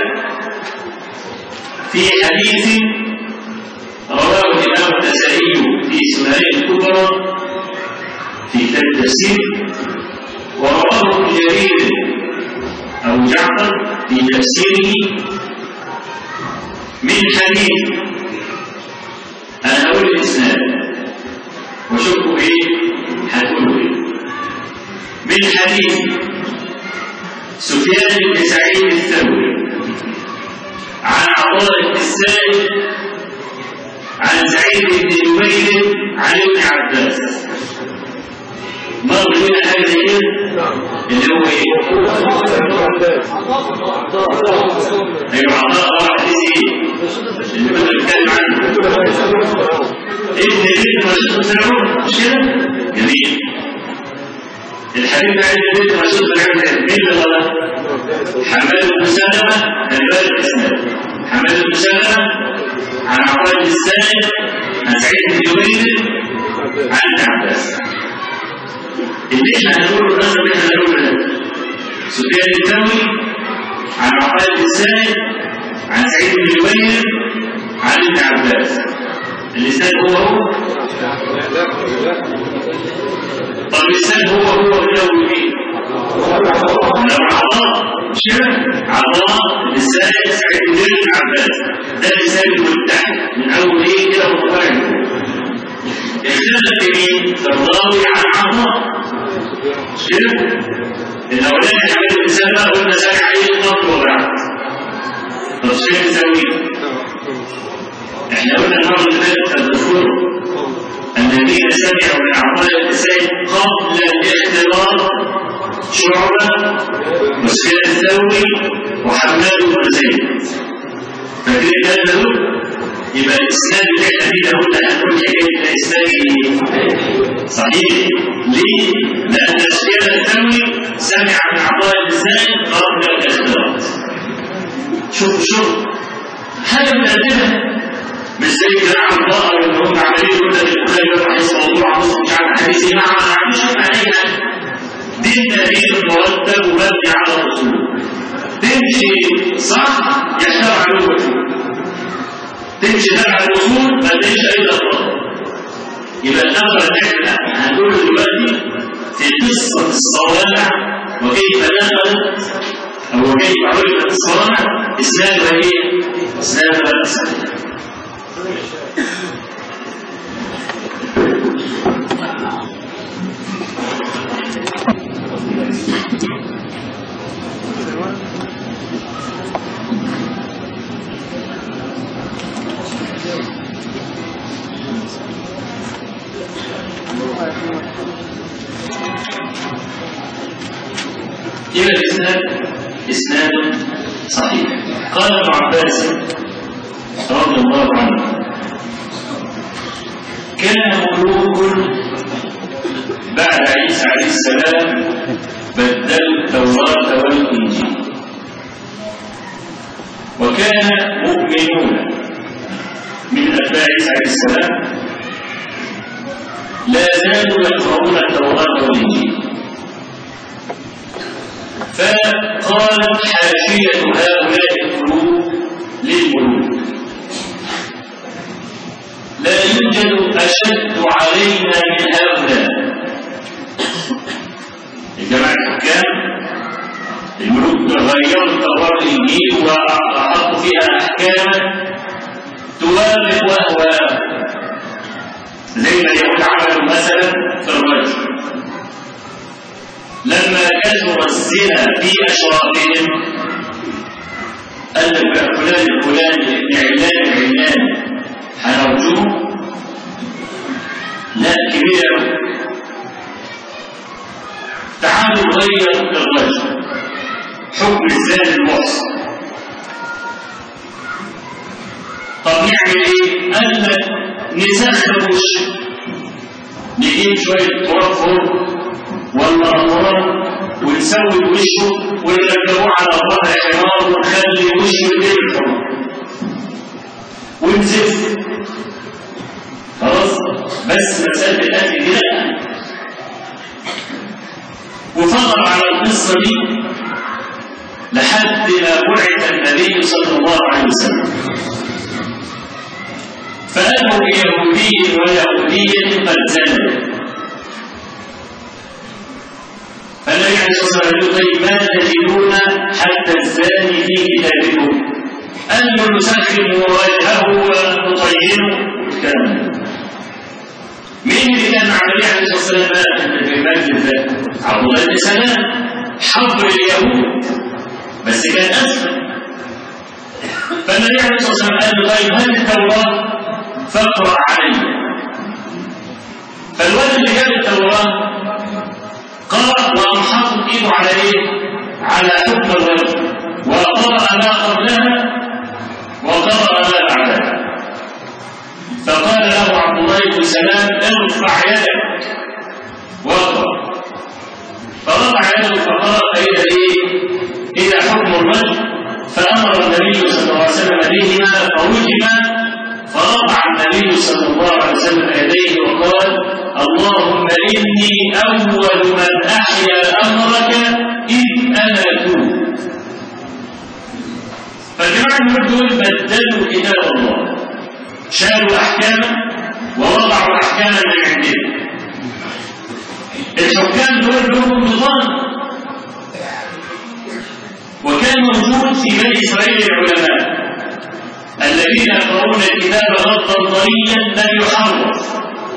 في حديث رواه الإمام النسائي في إسماعيل الكبرى في كتاب التفسير ورواه ابن جرير أو جعفر في تفسيره من حديث أنا أقول الإسناد وشوفوا إيه هتقولوا إيه من حديث سفيان بن سعيد الثوري عن عطاء بن السائب عن سعيد بن جبير عن ابن عباس مر بينا حاجه زي كده اللي هو ايه؟ ايوه عطاء راح حديث ايه؟ اللي كنا بنتكلم عنه ابن بنت رشيد بن مش كده؟ جميل الحديث ده ابن بنت رشيد بن مين اللي غلط؟ حماد بن سلمه كان باب الاسناد حماد بن سلمه عن عطاء بن السائب عن سعيد بن جبير عن ابن عباس اللي احنا هنقوله الناس اللي احنا هنقوله ده سفيان الثوري عن عطاء بن السائب عن سعيد بن جبير عن ابن عباس اللسان هو هو طب اللسان هو هو الأول ايه؟ لو عطاء مش كده؟ عطاء لسان سعيد بن جبير بن عباس ده اللسان المتحد من أول ايه كده وطالع اختلف في مين؟ في الراوي عن عطاء مش كده؟ الأولاني حمد بن سلمة قلنا سامع عليه قبل وبعد طب شايف نسوي احنا قلنا المرة اللي فاتت الدكتور الذين سمعوا من عطاء الحسين قبل الاختلاط شعبة وسفيان الثوري وحماد بن زيد فاكرين الكلام ده دول؟ يبقى الاسلام اللي احنا فيه ده قلنا هنقول حكايه الاسلام ايه؟ صحيح ليه؟ لان سفيان الثوري سمع من عطاء الحسين قبل الاختلاط شوف شوف حاجه مقدمه مش زي جماعة البقر اللي هم عمالين يقول لك البخاري ده حديث موضوع نص مش عارف حديث ايه معنى ما عندوش يفهم اي حاجة ديننا دين مرتب ومبني على الاصول تمشي صح يشتغل على الوجه تمشي تبع الاصول ما تمشي اي اخطاء يبقى النظر اللي احنا هنقوله دلوقتي في قصة الصوامع وكيف دخلت أو كيف عرفت الصوامع إسنادها إيه؟ إسنادها الصحيح إلى الإسناد إسناد صحيح قال ابن عباس رضي الله عنه كان ملوك بعد عيسى عليه السلام بدلوا التوراة والإنجيل وكان مؤمنون من أتباع عيسى عليه السلام لا زالوا يقرؤون التوراة والإنجيل فقالت حاشية هؤلاء القلوب للملوك لا يوجد أشد علينا من هؤلاء الجماعة الحكام الملوك غيروا التوراة الإنجيل وأحطوا فيها أحكاما توافق أهواءهم زي ما اليهود عملوا مثلا في الرجل لما كثر الزنا في أشرافهم قال لك بقى فلان الفلاني ابن علان العلان هنرجوه لا كبير تعالوا نغير الرجل حكم الزاد المحصن طب نعمل ايه؟ قال لك نسخن وشه نجيب شوية تراب فوق ولا أمراض ونسود وشه ونركبوه على ظهر حمار ونخلي وشه يدير الحمار ونزف خلاص بس مسألة الأكل دي لا وفضل على القصة دي لحد ما بعث النبي صلى الله عليه وسلم فأتوا بيهودي ويهودية قد زنوا فالنبي عليه الصلاة والسلام يقول طيب ما تجدون حتى الزاني في كتابكم أن نسخن وجهه ونطينه والكلام مين اللي كان مع النبي عليه الصلاة والسلام في المسجد ده؟ عبد الله بن سلام حبر اليهود بس كان أسلم فالنبي عليه الصلاة والسلام قال له طيب هات التوراة فاقرأ علي فالولد اللي جاب التوراة قرأ وقام حاطط ايده على ايه؟ على حكم الرجل وقرأ ما قبلها وقرأ ما بعدها فقال له عبد الله بن سلام ارفع يدك واقرأ فرفع يده فقرأ فإذا ايه؟ إلى حكم الرجل فأمر النبي صلى الله عليه وسلم بهما فرجما فرفع النبي صلى الله عليه وسلم يديه وقال اللهم إني أول من أحيا أمرك إذ أنا توب فالجماعة دول بدلوا كتاب الله شالوا أحكاما ووضعوا أحكاما من عندهم الحكام دول لهم نظام وكان موجود في بني إسرائيل العلماء الذين يقرؤون الكتاب غضا طريا لم يحرف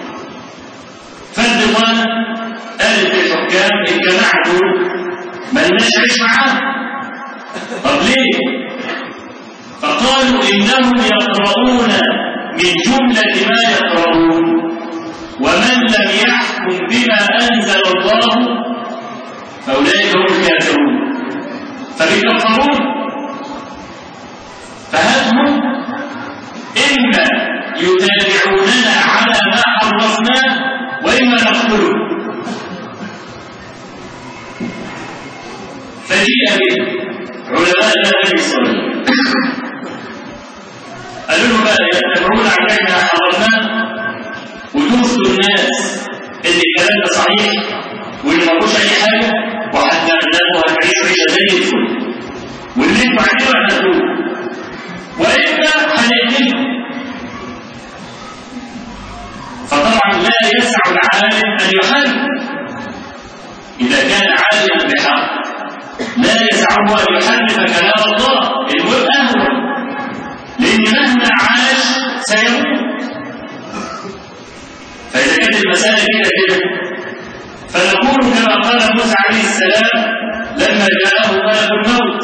فالبطانة قالت للحكام الجماعة دول ما لناش عيش معاهم طب ليه؟ فقالوا إنهم يقرؤون من جملة ما يقرؤون ومن لم يحكم بما أنزل الله فأولئك هم الكافرون فبيكفرون فهذهم إما يتابعوننا على ما حرفناه وإما نقتله فجيء به علماء بني إسرائيل قالوا له بقى يتبعون عن ما حرمناه وتوصلوا الناس ان الكلام ده صحيح وان ما فيهوش اي حاجه وهتناموا وهتعيشوا عيشه زي الفل واللي انتوا عايزينه هتاكلوه والا هنقتلكم فطبعا لا يسع العالم ان يحارب اذا كان عالما بحق لا يسعه ان يحرف كلام الله المهم اهون لان مهما عاش سيموت فاذا كانت المساله كده كده فنقول كما قال موسى عليه السلام لما جاءه ملك الموت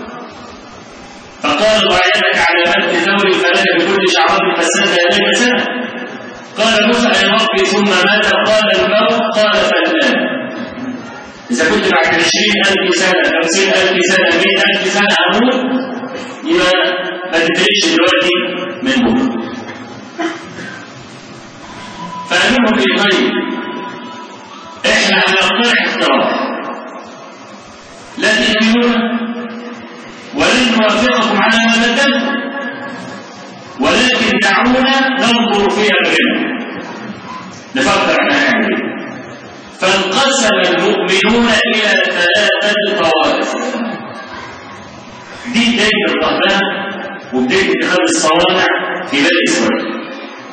فقال وعينك على مد ثوري فلك بكل شعرات فسد اليك سنه قال موسى يا ربي ثم مات قال الموت قال فالان إذا كنت بعد عشرين ألف سنة خمسين ألف سنة مئة ألف سنة أموت يبقى ما تدريش دلوقتي من بكرة فقالوا في طيب احنا هنقترح اقتراح لا تؤمنون ولن نوافقكم على ما بدلتم ولكن دعونا ننظر في امرنا نفكر احنا هنعمل ايه فانقسم المؤمنون الى ثلاثه طوائف دي بدايه الرهبنه وبدايه اتخاذ الصوامع في بني اسرائيل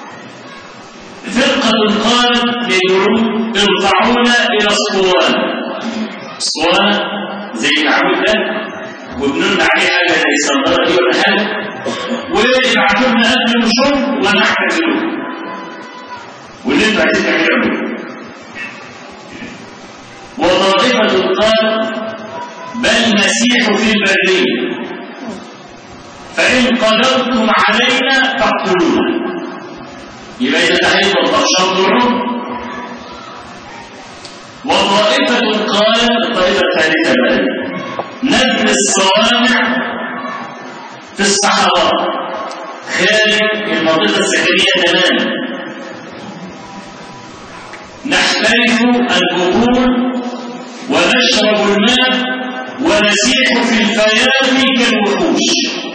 فرقة قالت للجنود ارفعونا إلى الصوان الصوان زي العمود ده وبنرمي عليه حاجة زي الصندرة دي ولا حاجة ويبعتوا لنا أكل وشرب ونعتزلوه واللي انتوا عايزين تعملوا وطائفة قال بل نسيح في البرية فإن قدرتم علينا فاقتلونا يبقى إذا تحيط الطرشان دورهم وطائفة قال الطائفة الثالثة بقى نبني الصوامع في الصحراء خارج المنطقة السكنية تماما نحترف البطون ونشرب الماء ونسيح في الفيام كالوحوش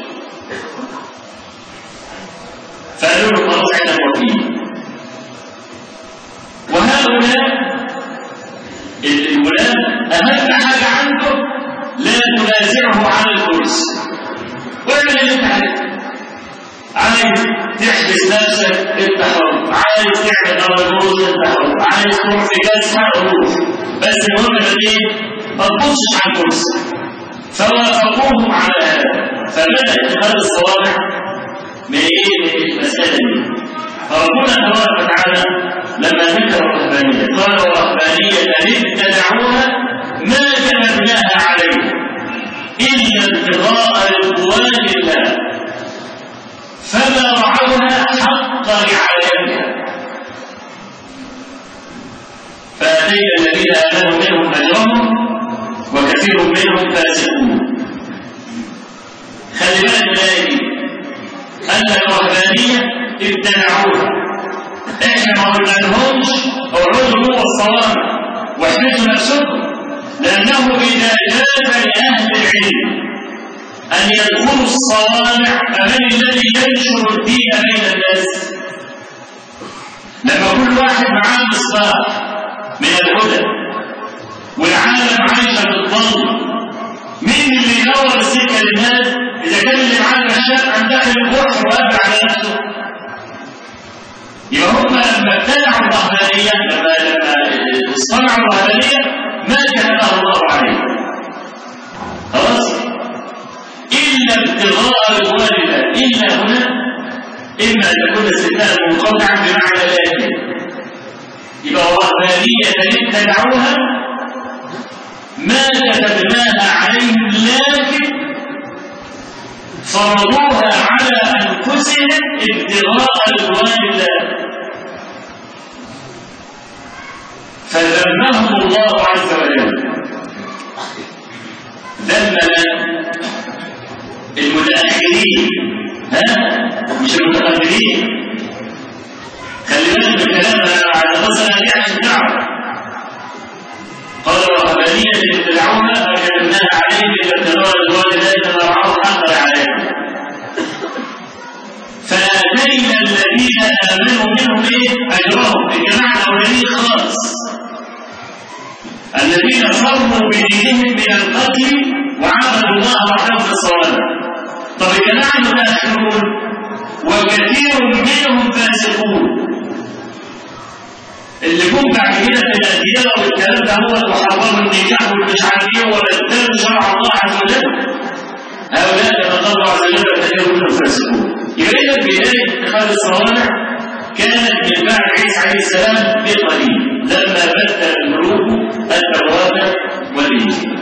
فقالوا له خلاص احنا موافقين وهؤلاء الولاد اهم حاجه عنده لا تنازعه على الكرسي واعمل اللي انت عايزه عايز تحبس نفسك انت حر عايز تعمل ارجوز انت حر عايز تروح في جلسه روح بس المهم ان ايه ما تبصش على الكرسي فوافقوهم على هذا فبدا اتخاذ الصوابع من ايه من المساله دي فربنا تبارك وتعالى لما ذكر الرهبانيه قال ورهبانيه ابتدعوها ما كتبناها عليهم الا ابتغاء رضوان الله فما رعوها حق رعايتها فاتينا الذين امنوا منهم اجرهم وكثير منهم فاسقون خلي بالك من ان الرهبانيه ابتدعوها احنا ما قلنالهمش اقعدوا جوه الصوامع واحبسوا نفسكم لانه اذا جاز لاهل العلم أن يدخلوا الصوامع فمن الذي ينشر الدين بين الناس؟ لما كل واحد معاه مصباح من الهدى والعالم عايشة بالظلم مين اللي ينور السكة للناس إذا كان اللي معاه المشاة عن داخل البحر وقابل على نفسه؟ يبقى هم لما ابتدعوا الرهبانية لما لما اصطنعوا الرهبانية ما كتبها الله عليهم خلاص؟ إلا ابتغاء رضوان الله إلا هنا إما أن تكون استثناء منقطعا بمعنى الآتي يبقى رهبانية ابتدعوها ما كتبناها عليهم لكن فرضوها على أنفسهم ابتغاء رضوان الله فذمهم الله عز وجل ذم المتأخرين ها مش المتقدمين خلي بالك من الكلام على مثلا يعني الدعوة قال الرهبانية ابتدعوها فكتبناها عليهم إذا ابتدعوا رضوان الله كما رعوا حق رعايته فآتينا الذين آمنوا منهم إيه؟ أجرهم الجماعة الأولانيين خالص الذين فروا بدينهم من القتل وعبدوا الله وحده في الصوابع طب الجماعة المتأخرون وكثير منهم فاسقون اللي جم بعد كده في الأديان والكلام ده هو وحرموا النكاح والمش عارف ايه وبدلوا شرع الله عز وجل هؤلاء كما قال الله عز وجل كثير منهم فاسقون يبقى إذا بداية اتخاذ الصوامع كانت من بعد عيسى عليه السلام بقليل لما بدل الملوك التوراة والإنجيل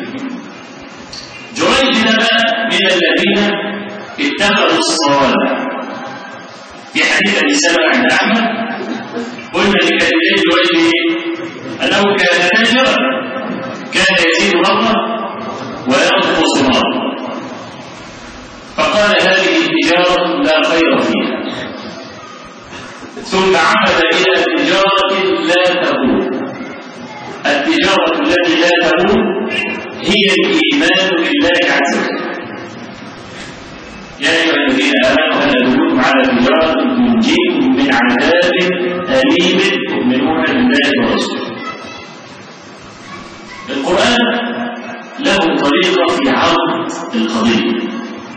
جريج بقى من الذين اتخذوا الصوامع في حديث ابي سلمه عند احمد قلنا لكلمتين جريج انه كان تاجرا كان يزيد مره وينقص مره فقال هذه التجاره لا خير فيها ثم عمد الى تجاره لا تقوم التجاره التي لا تقوم هي الايمان بالله عز وجل يا ايها الذين امنوا هل ادلكم على تجاره تنجيكم من عذاب اليم تؤمنون بالله ورسوله القران له طريقه في عرض القضيه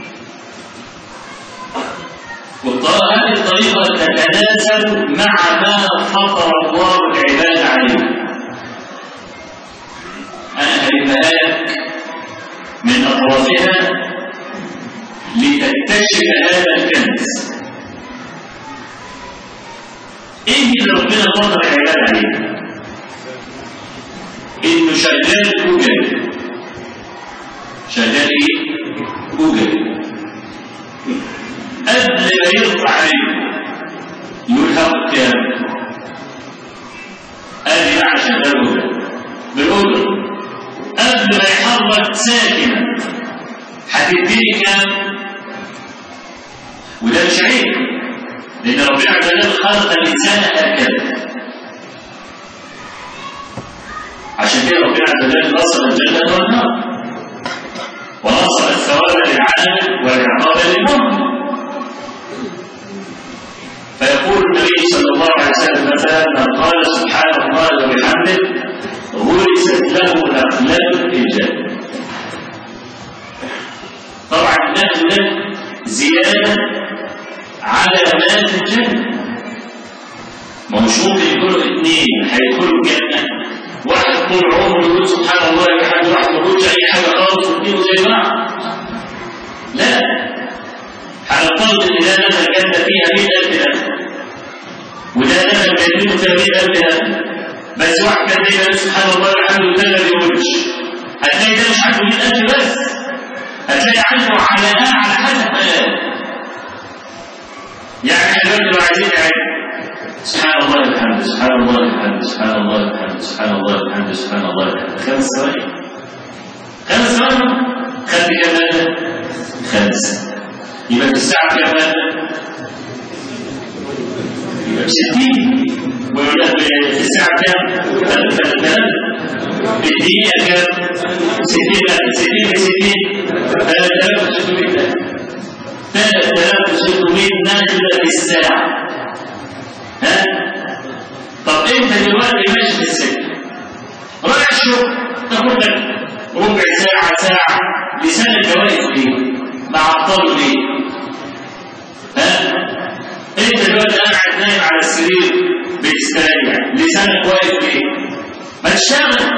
وهذه الطريقه تتناسب مع ما فطر الله العباد عليه انا هلمها لك من اطرافها لتكتشف هذا الكنز ايه اللي ربنا فطر العباد عليه انه شغال جوجل شغال ايه جوجل قبل ما يرفع عليه يقول هاخد كام قال لي بقى شغال جوجل بالأجر قبل ما يحرك ساكنة هتديني كام وده مش عيب لأن ربنا عز وجل خلق الإنسان هكذا عشان كده ربنا عز وجل نصب الجنة والنار ونصب الثواب للعامل والعقاب للمؤمن فيقول النبي صلى الله عليه وسلم مثلا من قال سبحان الله وبحمده غرست له نخلة في الجنة طبعا النخلة زيادة على ما في الجنة ما مش ممكن يكونوا اثنين هيدخلوا الجنة واحد طول عمره يقول سبحان الله وبحمده واحد ما يقولش أي حاجة خالص واثنين زي بعض لا هنفترض ان ده دخل جنة فيها 100000 نفس وده دخل جنته فيها 100000 نفس بس واحد كان دايما سبحان الله والحمد لله ما بيقولش هتلاقي ده مش عنده 100000 بس هتلاقي عنده على على حسب حاله يعني احنا دلوقتي لو عايزين نعد سبحان الله والحمد سبحان الله والحمد سبحان الله والحمد سبحان الله والحمد سبحان الله والحمد خمس ثواني خمس ثواني خدت كام مادة؟ خمسة يبقى في الساعة كام مادة؟ يبقى ب 60 ويقول لك في الساعة كام؟ 3000 في الدقيقة كام؟ 60 60 ب 60 3600 3600 نازلة في الساعة ها؟ طب انت دلوقتي ماشي في السكة رايح الشغل تاخد لك ربع ساعة ساعة لسانك واقف ليه؟ معطل ليه؟ ها؟ انت دلوقتي قاعد نايم على السرير بتستريح لسانك واقف ليه؟ ما تشتغل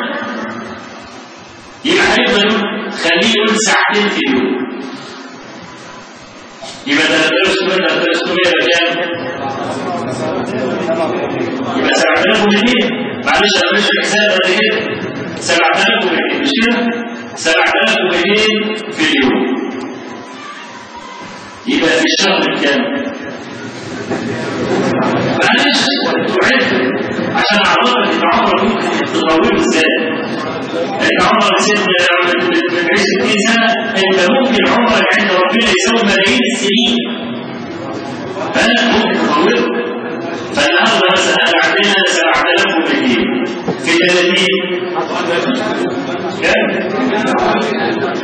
يبقى هيفضل خليه يقول ساعتين في اليوم يبقى 3600 3600 كام؟ يبقى 7200 معلش انا مش حساب قد كده 7200 مش كده؟ 7200 في اليوم يبقى في الشهر كام؟ معلش تعد عشان اعرفك ان عمرك ممكن تطوله ازاي انت عمرك ست بتعيش 60 سنه انت ممكن عمرك عند ربنا يساوي ملايين السنين فانا ممكن تطوله فالنهارده مثلا انا عندنا 7200 في 30 كام؟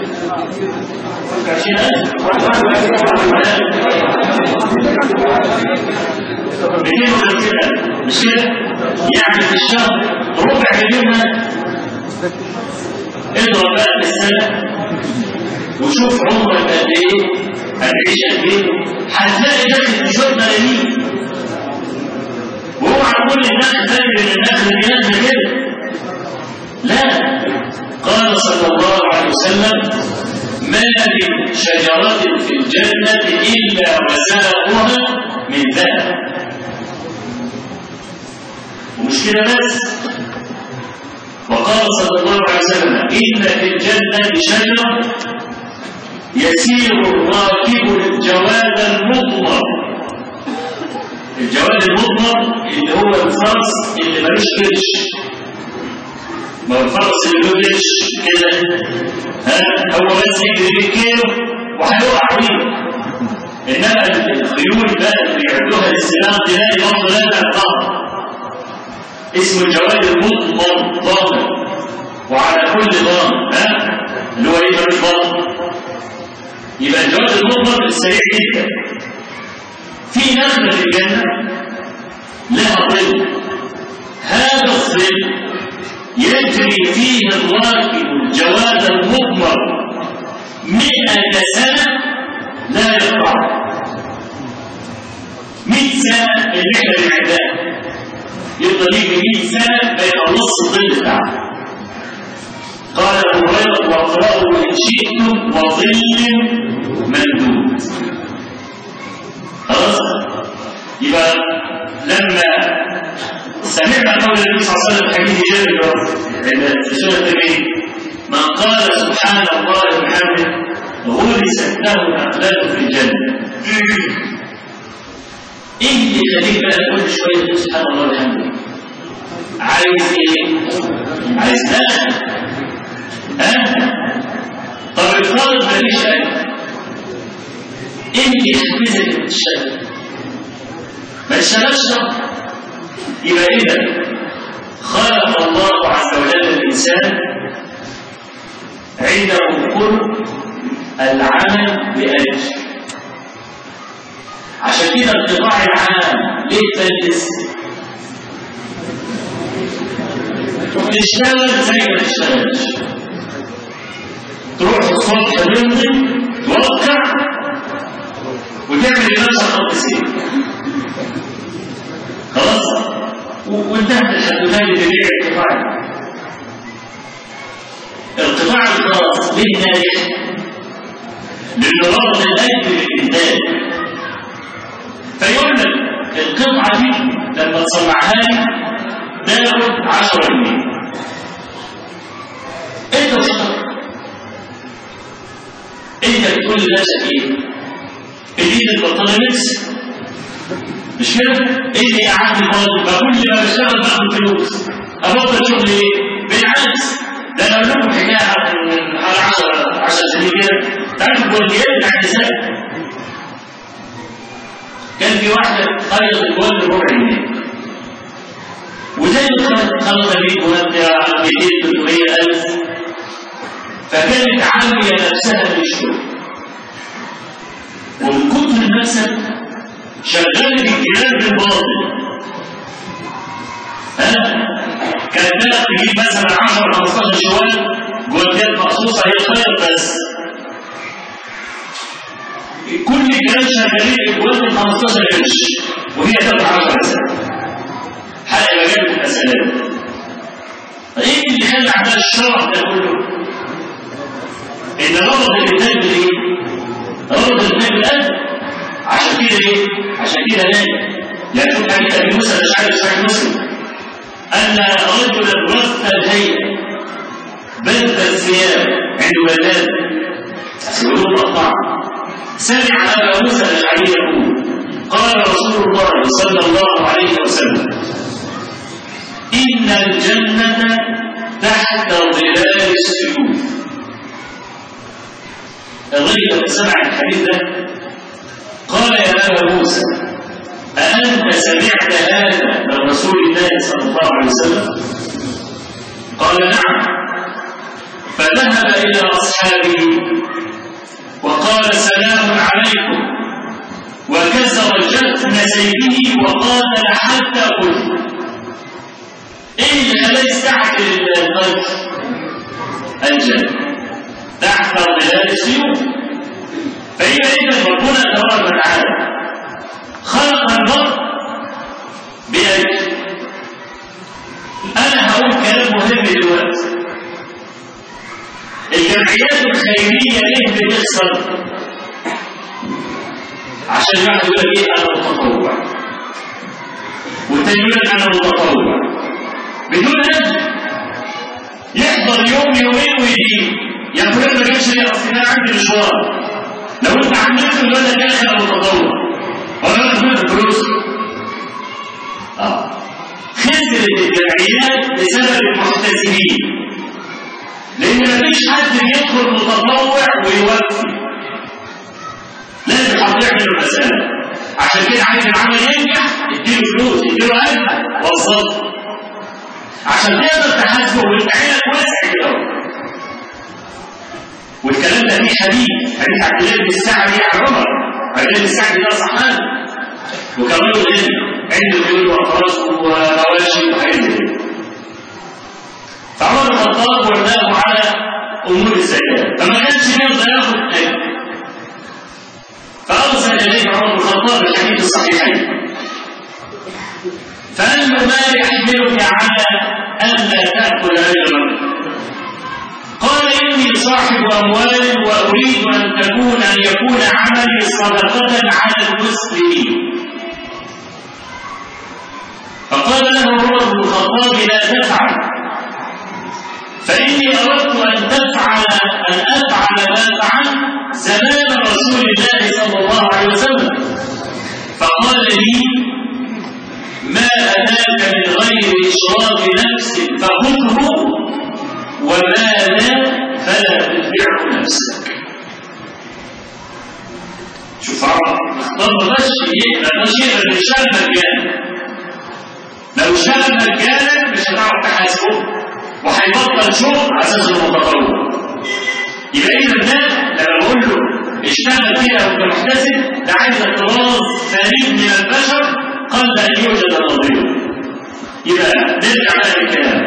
250 مش كده؟ يعني في الشهر ربع مليون اضرب بقى في السنة وشوف عمرك قد ايه هتعيش قد ايه هتلاقي داخل في شوية ملايين واوعى تقول الناس داخل ان الناس دي نازله كده لا قال صلى الله عليه وسلم ما من شجرة في الجنة إلا وزاؤها من ذهب ومش كده بس وقال صلى الله عليه وسلم إن في الجنة شجرة يسير الراكب الجواد المضمر الجواد المضمر اللي هو الفرس اللي ملوش كرش ما هو الفرس اللي له كرش كده ها هو بس يجري بيه كيلو وهيقع بيه انما الخيول بقى اللي بيعملوها للسلاح تلاقي برضه لا الظهر اسمه الجواد المضمر ضامن وعلى كل ضامن ها اللي هو ايه ملوش ضامن يبقى الجواد المضمر السريع جدا في نخله في الجنه لها ظل هذا الظل يجري فيه الراكب الجواد المضمر مئة سنة لا يقطع مئة سنة اللي احنا بنعدها يفضل يجي 100 سنة ما يخلصش الظل بتاعه قال ابو هريره واقرأوا ان شئتم وظل ممدود خلاص يبقى لما سمعنا قول النبي صلى الله عليه وسلم حديث جابر في سوره النبي من قال سبحان الله وبحمده غرست له الاخلاق في الجنه ايه اللي يخليك بقى كل شويه تقول سبحان الله وبحمده عايز ايه؟ عايز اكل ها؟ طب الفرض ماليش اكل ايه اللي يحفزك من الشغل؟ ما تشتغلش يبقى اذا خلق الله عز وجل الإنسان عنده قرب العمل بأجل عشان كده القطاع العام ليه تفلس؟ تشتغل زي ما تشتغلش تروح الصبح تمضي توقع وتعمل لنفسك خط سير خلاص وانتهت الحدوثات لجميع القطاع القطاع الخاص ليه ناجح؟ لأنه ربط الأجر بالإنتاج فيقول لك القطعة دي لما تصنعها لي تاخد 10 جنيه انت وشطر انت بتقول لنفسك ايه؟ اللي البطانه نفس مش كده؟ ايه اللي قعدت فاضي؟ ما كل ما بشتغل باخد فلوس ابطل شغل ايه؟ بالعكس ده انا اقول لكم حكايه عن على 10 10 سنين كده تعرفوا الجولديات بتاع النساء كان في واحده خيط الجولد بربع جنيه وزي ما خلط بيه جولد 200 300 الف فكانت عاميه نفسها بالشغل ومن كتر المكسب شغلت الكلام بالباطل ها كانت تجيب مثلا 10 15 شوال جوانتات مخصوصه هي خيط بس كل الكلام شغالين الجوانت 15 قرش وهي تاخد 10 بس حلقه مجال المسألة ايه اللي خلى عندها الشرع ده كله؟ ان ربط الانتاج بالايه؟ ربط الانتاج بالقلب عشان كده ايه؟ عشان كده ناجح لكن حديث ابي موسى الاشعري صحيح مسلم ان رجلا رث الهيئه بث الثياب عنده ولاد يقولون مقطع سمع ابا موسى الاشعري يقول قال رسول الله صلى الله عليه وسلم ان الجنه تحت ظلال السيوف الرجل لما سمع الحديث ده قال يا ابا موسى أأنت سمعت هذا من رسول الله صلى الله عليه وسلم؟ قال نعم فذهب إلى أصحابه وقال سلام عليكم وكسر جفن سيفه وقاتل حتى قتل ايه اللي خلاه يستعجل القتل؟ الجنة تحت ظلال السيوف فهي إذا ربنا تبارك وتعالى خلق المرء بأجل أنا هقول كلام مهم دلوقتي الجمعيات الخيرية ليه بتخسر؟ عشان الواحد يقول لك ايه انا متطوع والتاني يقول لك انا متطوع بدون اجر يحضر يوم يومين ويجي يا فلان ما جابش ليه اصل انا عندي مشوار لو انت عملت يقول لك يا اخي انا متطوع ولا انا فلوس الفلوس اه خسرت الجمعيات بسبب المحتسبين لان مفيش حد يدخل متطوع ويوفي لازم حد يعمل المسألة عشان كده عايز العمل ينجح اديله فلوس اديله أجر وظفه عشان تقدر تحاسبه وانت عينك واسع كده والكلام ده فيه حديث حديث عبد الله بن السعدي عن عمر عبد الله بن السعدي ده صحابي وكان رجل علم عنده خيول وفرس ومواشي وحاجات زي كده فعمر بن الخطاب ولاه على امور الزكاه فما كانش يرضى ياخد اجر فأرسل إليه عمر بن الخطاب الحديث الصحيحين فقال له ما يحملك على ألا تأكل أجرا قال إني صاحب أموال وأريد أن تكون أن يكون عملي صدقة على المسلمين فقال له عمر بن الخطاب لا تفعل فإني أردت أن تفعل أن أفعل ما فعلت زمان رسول الله صلى الله عليه وسلم فقال لي ما أتاك من غير إشراف نفس فخذه وما لا فلا تتبعه نفسك شوف عرب اختار بس يقدر مش يقدر يشتغل مجانا لو اشتغل مجانا مش هتعرف تحاسبه وهيبطل اساس المتطور يبقى اذا ده لما بقول له اشتغل فيها وانت محتسب ده عايز اعتراض فريد من البشر قبل ان يوجد نظيره يبقى نرجع بقى للكلام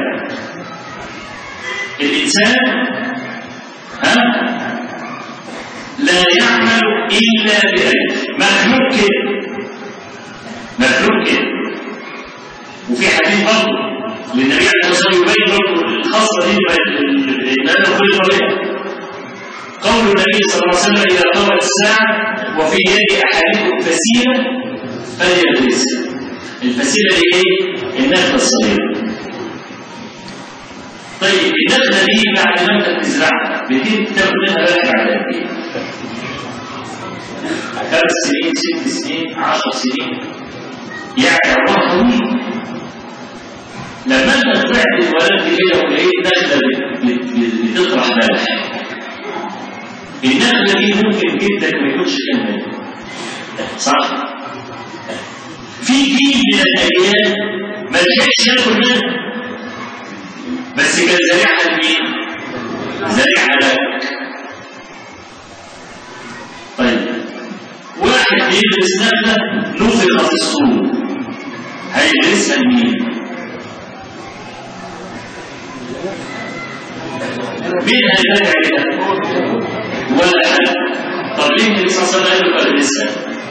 الانسان ها لا يعمل الا باجر مخلوق كده مخلوق كده وفي حديث برضه للنبي عليه الصلاه والسلام يبين برضه الخاصه دي الإيمان خلق بها قول النبي صلى الله عليه وسلم إذا قامت الساعة وفي يد أحدكم فسيلة فليلبسها الفسيلة دي إيه؟ النخلة الصغيرة طيب النخلة دي بعد ما أنت بتزرعها بتبتدي تاخد منها بالك على قد إيه؟ خمس سنين ست سنين عشر سنين يعني عمرها طويل لما انت طلعت اتولدت كده ولقيت نخله بتطرح بلح النخله دي ممكن جدا ما يكونش كامل صح؟ في جيل من الاجيال ما لحقش ياكل منها بس كان زارعها لمين؟ زارعها لك طيب واحد بيدرس نخله نفخ في الصور هيدرسها لمين؟ مين هيتابع كده؟ ولا حد طب ليه النبي صلى الله عليه وسلم قال له لسه؟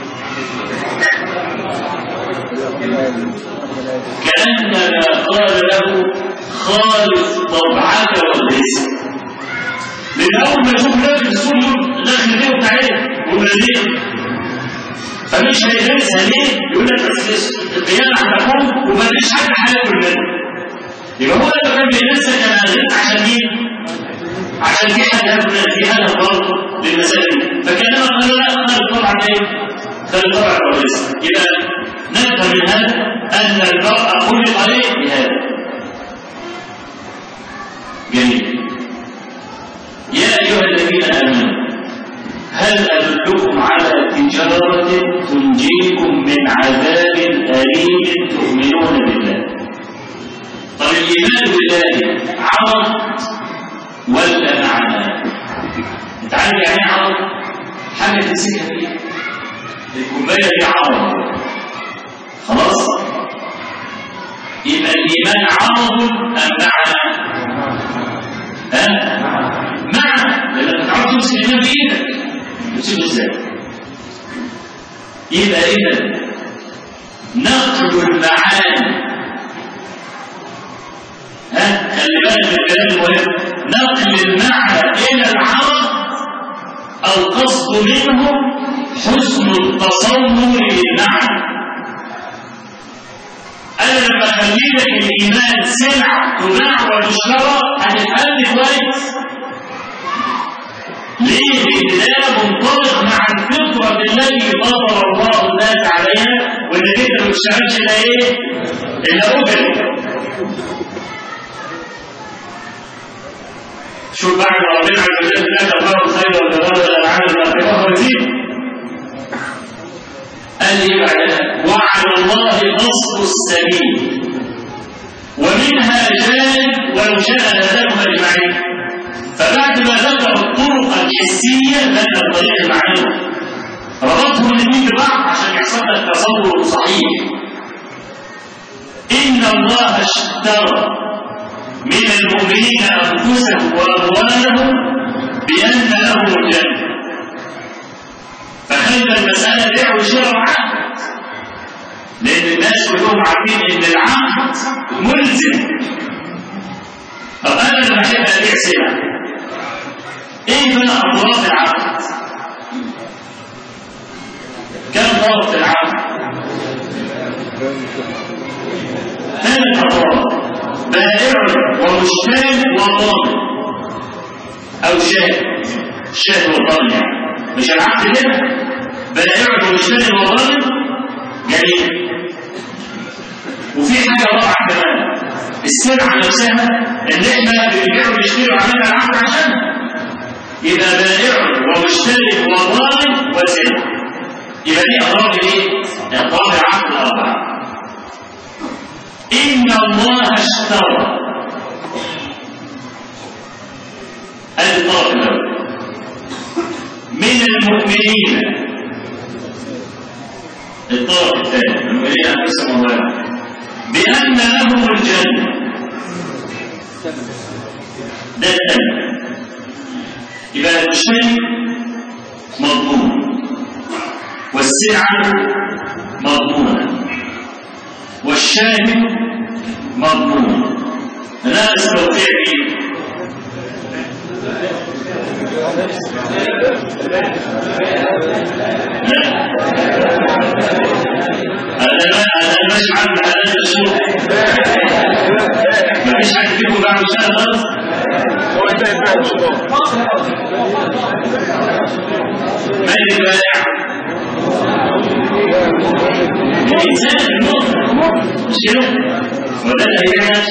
كأنما قال له خالف طبعك والرزق لأن أول ما يشوف ناكل السوق يقول داخل دي بتاعتها وملازمها فمش هيدرسها ليه؟ يقول لك بس القيامة هتكون وما فيش حد هياكل منها يبقى هو لما كان بيدرسها كان هيدرس عشان مين؟ عشان في حد ياكل في هدف برضه للمسائل دي فكان قال لا خالد طبعا ايه؟ خالد طبعا والرزق يبقى نفهم من هذا ان المرء خلق عليه بهذا جميل يا ايها الذين امنوا هل ادلكم على تجاره تنجيكم من عذاب اليم تؤمنون بالله طب الايمان بالله عرض ولا معنى انت عارف يعني ايه عرض حاجه تمسكها فيها الكوبايه دي عرض خلاص يبقى الايمان عرض ام معنى ها معنى لانك تعرف تمسك الايمان بايدك تمسكه ازاي يبقى اذا نقل المعاني ها خلي بالك من الكلام المهم نقل المعنى الى العرض القصد منه حسن التصور للمعنى انا لما اخلي لك الايمان سلعه تباع وتشترى هتفهمني كويس ليه؟ لان ده منطبق مع الفطره التي فطر الله الناس عليها وانك انت ما بتشتغلش الا ايه؟ الا اجل شوف بعد ما ربنا عز وجل لا تقرأ الخير والجمال والأنعام والأخيرة وزيد قال لي بعدها وعلى الله قصد السبيل ومنها جانب ولو شاء لهداكم اجمعين فبعد ما ذكر الطرق الحسيه ذكر الطريق المعنوي ربطهم الاثنين ببعض عشان يحصل لك تصور صحيح ان الله اشترى من المؤمنين انفسهم واموالهم بان لهم الجنه فخلى المساله بيع وشراء وعقد لان الناس كلهم عارفين ان العقد ملزم طب انا لما احب ابيع سلعه ايه بقى اطراف العقد كم طرف العقد ثلاث اطراف بائع ومشتري وضامن او شاهد شاهد وضامن يعني مش العقد كده بائع ومشتري وضامن جميل وفي حاجه رابعه كمان السلعه نفسها اللي احنا بنبيع ونشتري وعملنا العقد عشانها يبقى بائع ومشتري وضامن وسلعه يبقى دي اضراب ايه؟ اضراب العقد الاربعه إن الله اشترى ادي الطرف الاول من المؤمنين الطرف الثاني المؤمنين انفسهم الله بان لهم الجنه ده الثاني يبقى المشتري مضمون والسلعه مضمونه والشاهد مضمون ناقص توقيع مين؟ انا انا ماشي عند هذا الشروط مفيش حد فيكم بعمل شهر خالص هو انتهى فعل الشروط من البائع الانسان المؤمن مش كده وده اللي هيعيش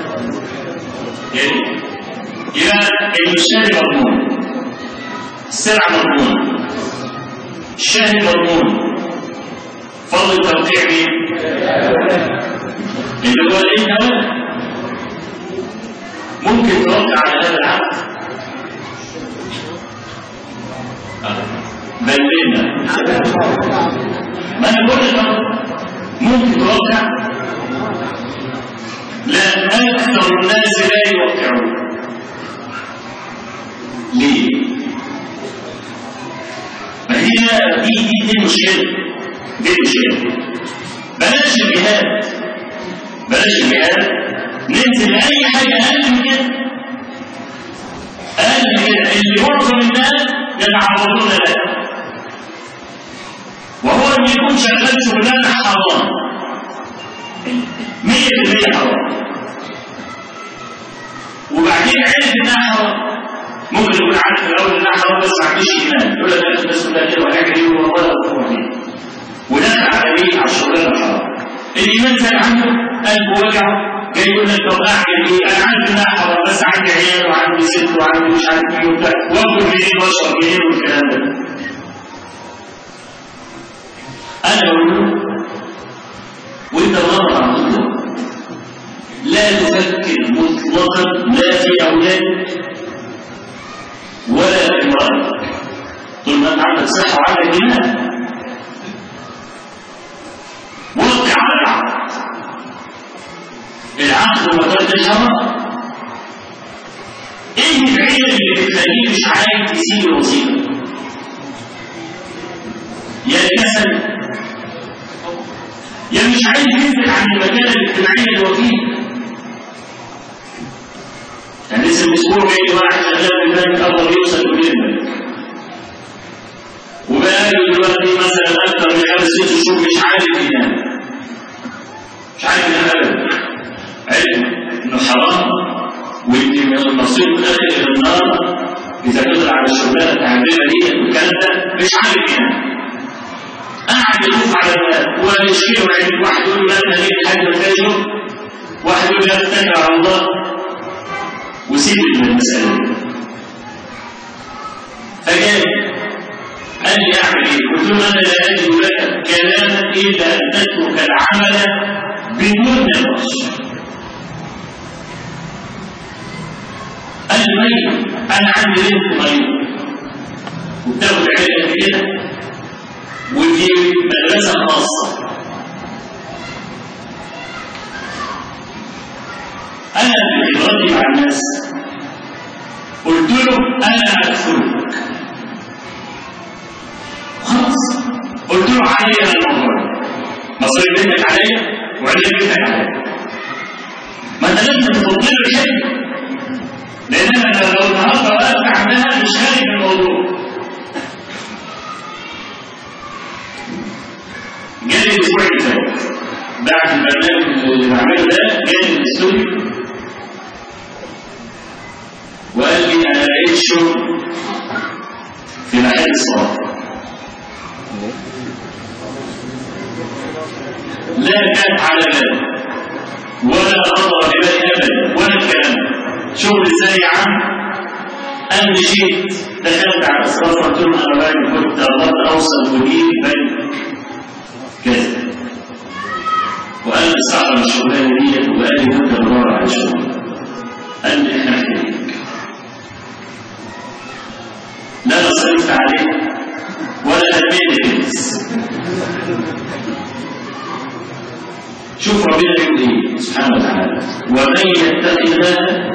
يعني يبقى المشتري مضمون السلعة مضمونة الشاهد مضمون فضل التوقيع مين؟ اللي هو الانت ممكن توقع على هذا العقد بلنا ما انا بقول لك ممكن توقع لا اكثر الناس لا يوقعون ليه؟ ما هي دي دي دي مشكلة دي مشكلة بلاش الجهاد بلاش الجهاد ننزل أي حاجة أقل من كده أقل من كده اللي معظم الناس يتعرضون لها وهو إن يكون شغال شغلانة حرام 100% حرام وبعدين عرف إنها حرام ممكن يكون عارف في الاول انها حرام بس ما عندوش ايمان يقول لك لا الناس كلها كده وهيعمل ايه والله لا قوه الا ودخل على ايه على الشغلانه الحرام الايمان زاد عنده قلبه وجعه جاي يقول لك طب اعمل ايه؟ انا عارف انها حرام بس عندي عيال وعندي ست وعندي مش عارف ايه وبتاع واكل منين واشرب منين والكلام ده انا بقول له وانت مره على طول لا تفكر مطلقا لا في اولادك ولا في امرأتك طول ما انت عندك صحة وعندك إيمان وقع على العقد العقد ومكانة الحرام ايه العيلة اللي بتخليه مش عايز يسيب الوظيفة؟ يا الكسل يا مش عايز ينزل عن المكانة الاجتماعية اللي هو فيه كان لسه الاسبوع جاي واحد شغال في البنك قدر يوصل كليه الملك وبقى له دلوقتي مثلا اكثر من خمس ست شهور مش عارف ينام مش عارف ينام ابدا علم انه حرام وان المصير الاخر الى النار اذا قدر على الشغلانه التعبيره دي والكلام ده مش عارف ينام قاعد يلف على الباب ويشكي له واحد يقول له لا انت ليه حاجه تاجر واحد يقول لا اتكل على الله وسيب من المسألة دي فجاء قال لي اعمل ايه؟ قلت له انا لا اجد لك كلاما الا ان تترك العمل بدون نقاش. قال لي طيب انا عندي بنت مريض وبتاخد علاج قد كده ودي مدرسه خاصه انا في خبرتي مع الناس قلت له انا ادخلك خلاص قلت له علي الموضوع مصاري بنتك عليا وعلي بنتك عليا ما انت لازم تفضل له الحلم لان انا لو النهارده وقفت عندها مش خارج الموضوع جالي الاسبوع اللي فات بعد البرنامج اللي بعمله ده جالي الاستوديو وقال لي انا لقيت شغل في محل الصلاه لا كانت على بالي ولا خطر ببالي ابدا ولا الكلام شغل ازاي يا عم انا مشيت دخلت على الصلاه قلت له انا راجل كنت قررت اوصل مدير بنك كذا وقال لي صعب الشغلانه ديت وقال لي انت بدور على شغل قال لي احنا محتاجين وسط عليه ولا هديت تلبس شوف ربنا بيقول ايه سبحانه وتعالى ومن يتق الله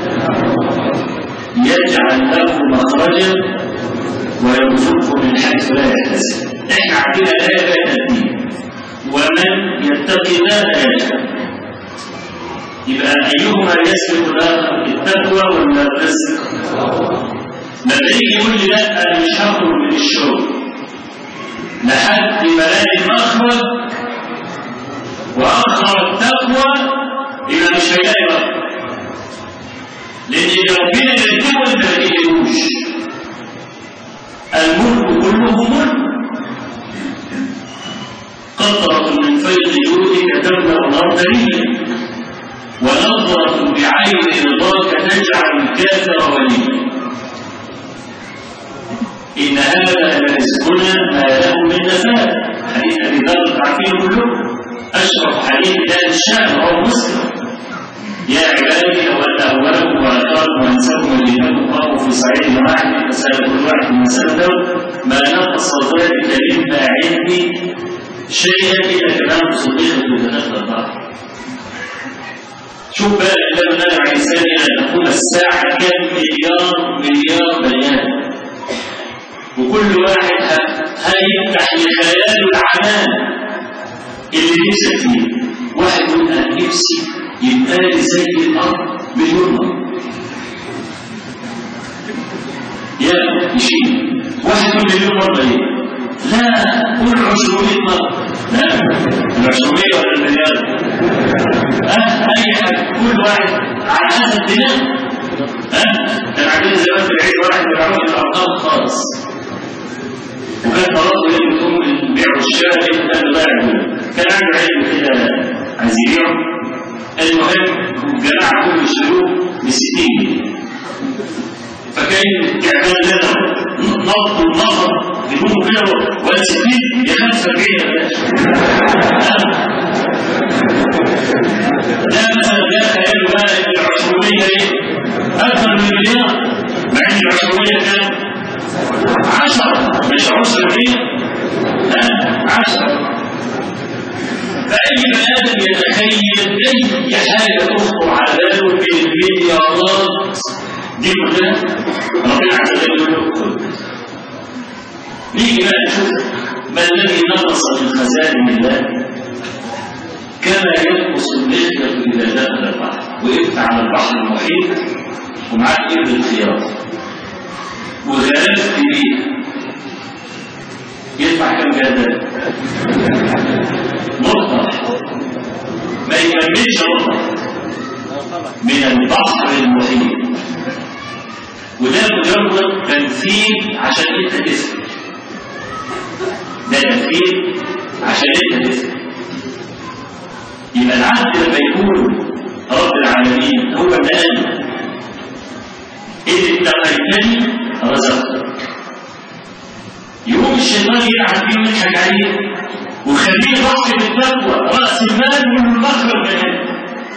يجعل له مخرجا ويرزقه من حيث لا يحتسب احنا عندنا الايه بين الاثنين ومن يتق الله يجعل يبقى ايهما يسبق الاخر التقوى ولا الرزق لما يجي يقول لي لا انا مش هخرج من الشغل لحد ما الاقي مخرج واخر التقوى يبقى مش هيلاقي وقت لان ربنا يرتبه انت ما تجيبوش الملك كله ملك قطرة من فيض جودك تملأ الأرض ريا ونظرة بعين رضاك تجعل الكافر وليا إن هذا لرزقنا ما له من نفاد حديث أبي ذر تعرفين كله أشرف حديث ذات الشأن رواه مسلم يا عبادي لو أن أولكم وآخركم وأنساكم وجهكم قاموا في صعيد واحد فسأل كل واحد من سأله ما نقص ذلك مما عندي شيئا إلا كلام صديقة بنات البحر شوف بقى الإمام النبي عليه السلام أن تقول الساعة كم مليار مليار بني آدم وكل واحد هيفتح لخياله العنان اللي نفسك فيه واحد يقول انا نفسي يبقى لي زي الارض مليون مره يا يشيل واحد يقول مليون مره ايه؟ لا قول 200 مره لا ال 200 ولا المليار أه اي حاجه كل واحد على حسب دماغه ها كان عندنا زمان في العيد واحد ما يعرفش الارقام خالص وكان خلاص يجب يقوم البيع والشراء كان لا يعمل كان عنده علم كده عايز يبيعه المهم الجماعه كلهم يشتروه ب 60 جنيه فكان تعبان لنا نط ونظر يقوموا كده ولا 60 يا 45 يا باشا ده مثلا ده خيال بقى العشرونيه ايه؟ اكثر من مليار مع ان العشرونيه كام؟ عشرة مش عشر مية لا عشرة فأي بني آدم يتخيل أي حاجة تخطر على باله من المليارات دي كلها ربنا عز وجل يقول نيجي بقى نشوف ما الذي نقص من خزائن الله كما ينقص المخلة إذا دخل البحر وقفت على البحر المحيط ومعاك ابن الخيار وغلفت بيه يدفع كم جدل نقطة ما يكملش نقطة من البحر المحيط وده مجرد تمثيل عشان انت تسكت ده تمثيل عشان انت تسكت يبقى العبد لما يكون رب العالمين هو الآن إذ اتقيتني رزقتك يقوم الشيطان يلعب فيه ويضحك عليه ويخليه يضحي بالتقوى راس المال من المخرج كمان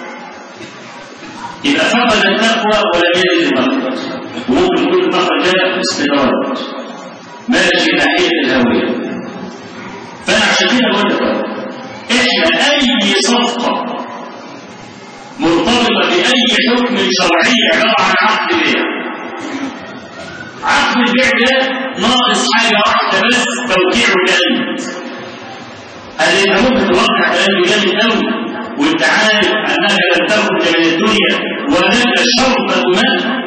يبقى فقد التقوى ولم يجد المخرج وممكن يكون المخرج ده استدراج ماشي ناحيه الهويه فانا عشان كده بقول لك احنا اي صفقه مرتبطه باي حكم شرعي عباره عن عقد بيع عقد البيع ده ناقص حاجه واحده بس توقيعه جامد هل انت ممكن توقع كلام جامد قوي وانت عارف انك لن تخرج من الدنيا ولك شرطه مال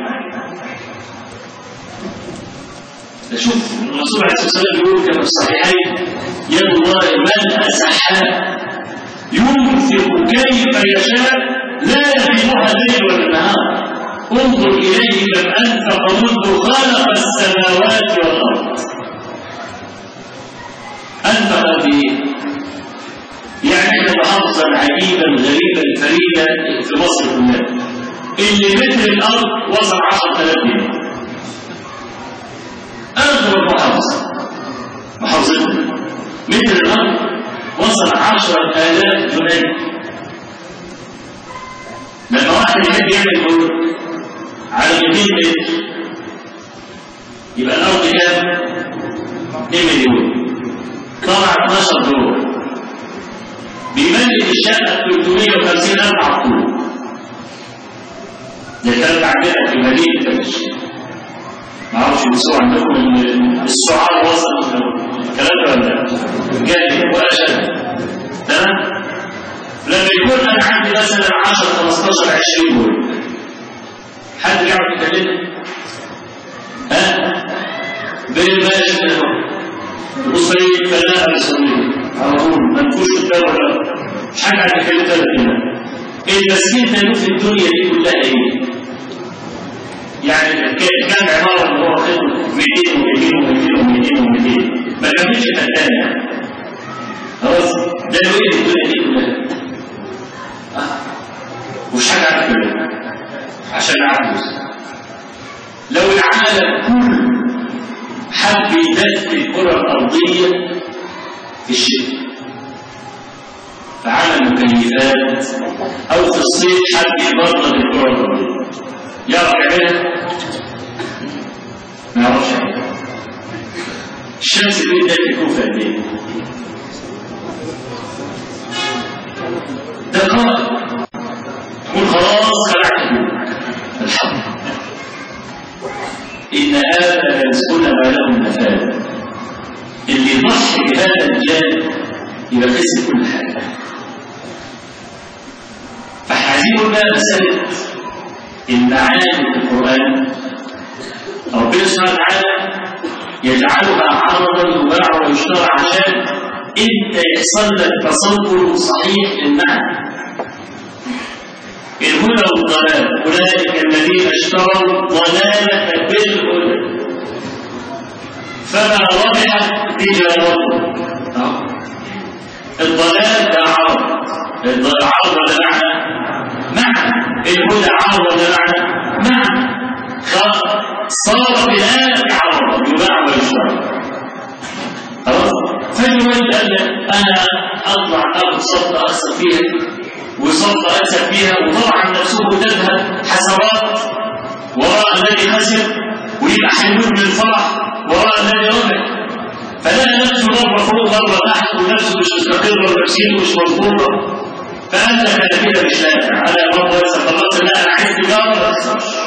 شوف الرسول عليه الصلاه والسلام يقول كما في الصحيحين يد الله ملء سحاب ينفق كيف يشاء لا يهمها الليل ولا النهار انظر اليه من انفق منذ خلق السماوات والارض انفق في يعني احنا محافظه عجيبا غريبا فريدا في مصر كلها اللي متر الارض وصل 10000 جنيه اغلب محافظه محافظتنا متر الارض وصل 10000 جنيه لما واحد يحب يعمل دور على 200 متر يبقى الارض كام؟ 2 مليون طبعا 12 دور بيملك الشقه 350 الف على طول ده كان عندنا في مدينه الشيخ ما اعرفش بيسوق عندكم ال- السعار وصل الكلام ده ولا لا؟ جاي ولا شد تمام لما يكون انا عندي مثلا 10 15 20 دول حد يعرف يكلمني؟ ها؟ بالماشي تبص لي فلاحه الاسلاميه على طول ما نفوش قدام ولا مش حاجه عن الكلام ده كده المسكين ده له في الدنيا دي كلها ايه؟ يعني ك- كان عباره ان هو خد 200 و200 و200 و200 و200 ما كملش فدان يعني خلاص ده له ايه في الدنيا دي كلها؟ آه. مش حاجه عن كده عشان اعرف لو العالم كله حب يدفي الكرة الأرضية في الشتاء فعمل مكيفات أو في الصيف حب يبرد الكرة الأرضية يعرف يعملها؟ ما يعرفش يعملها الشمس دي ده تكون في قد ايه؟ دقائق تقول خلاص خلعت الحمد إن هذا يسكن ما له مفاد اللي يضحي بهذا الجانب يبقى خسر كل حاجة فاحنا عايزين نقول بقى مسألة المعاني في القرآن ربنا سبحانه وتعالى يجعلها عرضا يباع ويشترى عشان انت يحصل لك تصور صحيح للمعنى الهدى والضلال اولئك الذين اشتروا الضلاله بالهدى فما ربحت تجارتهم آه. الضلال ده عرض العرض ولا معنى؟ معنى الهدى عرض ولا معنى؟ معنى صار بالآلة عرضا يباع ويشترى خلاص فالجواد قال لك انا اطلع اخذ صفقه اخسر فيها وصفقه اكسب فيها وطبعا نفسه تذهب حسرات وراء الذي خسر ويبقى حيموت من الفرح وراء الذي ربح فلقى نفسه مره فوق مره تحت ونفسه مش مستقره ونفسيته مش مظبوطه فقال لك انا كده مش نافع انا مره لسه خلصت لا انا عايز تجاره ما تخسرش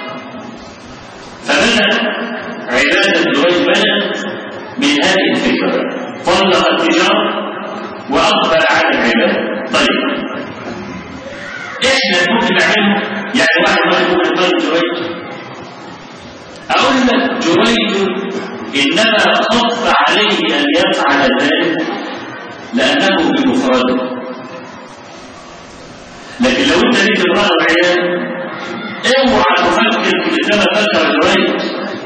فبدا عباده الرجل بدات من هذه الفكره طلق التجاره واقبل على العباده طيب احنا ممكن نعمله يعني واحد واحد ممكن يقول جريج اقول لك جريج انما خف عليه ان يفعل ذلك لانه بمفرده لكن لو انت ليك امراه وعيال اوعى تفكر كما فكر جريج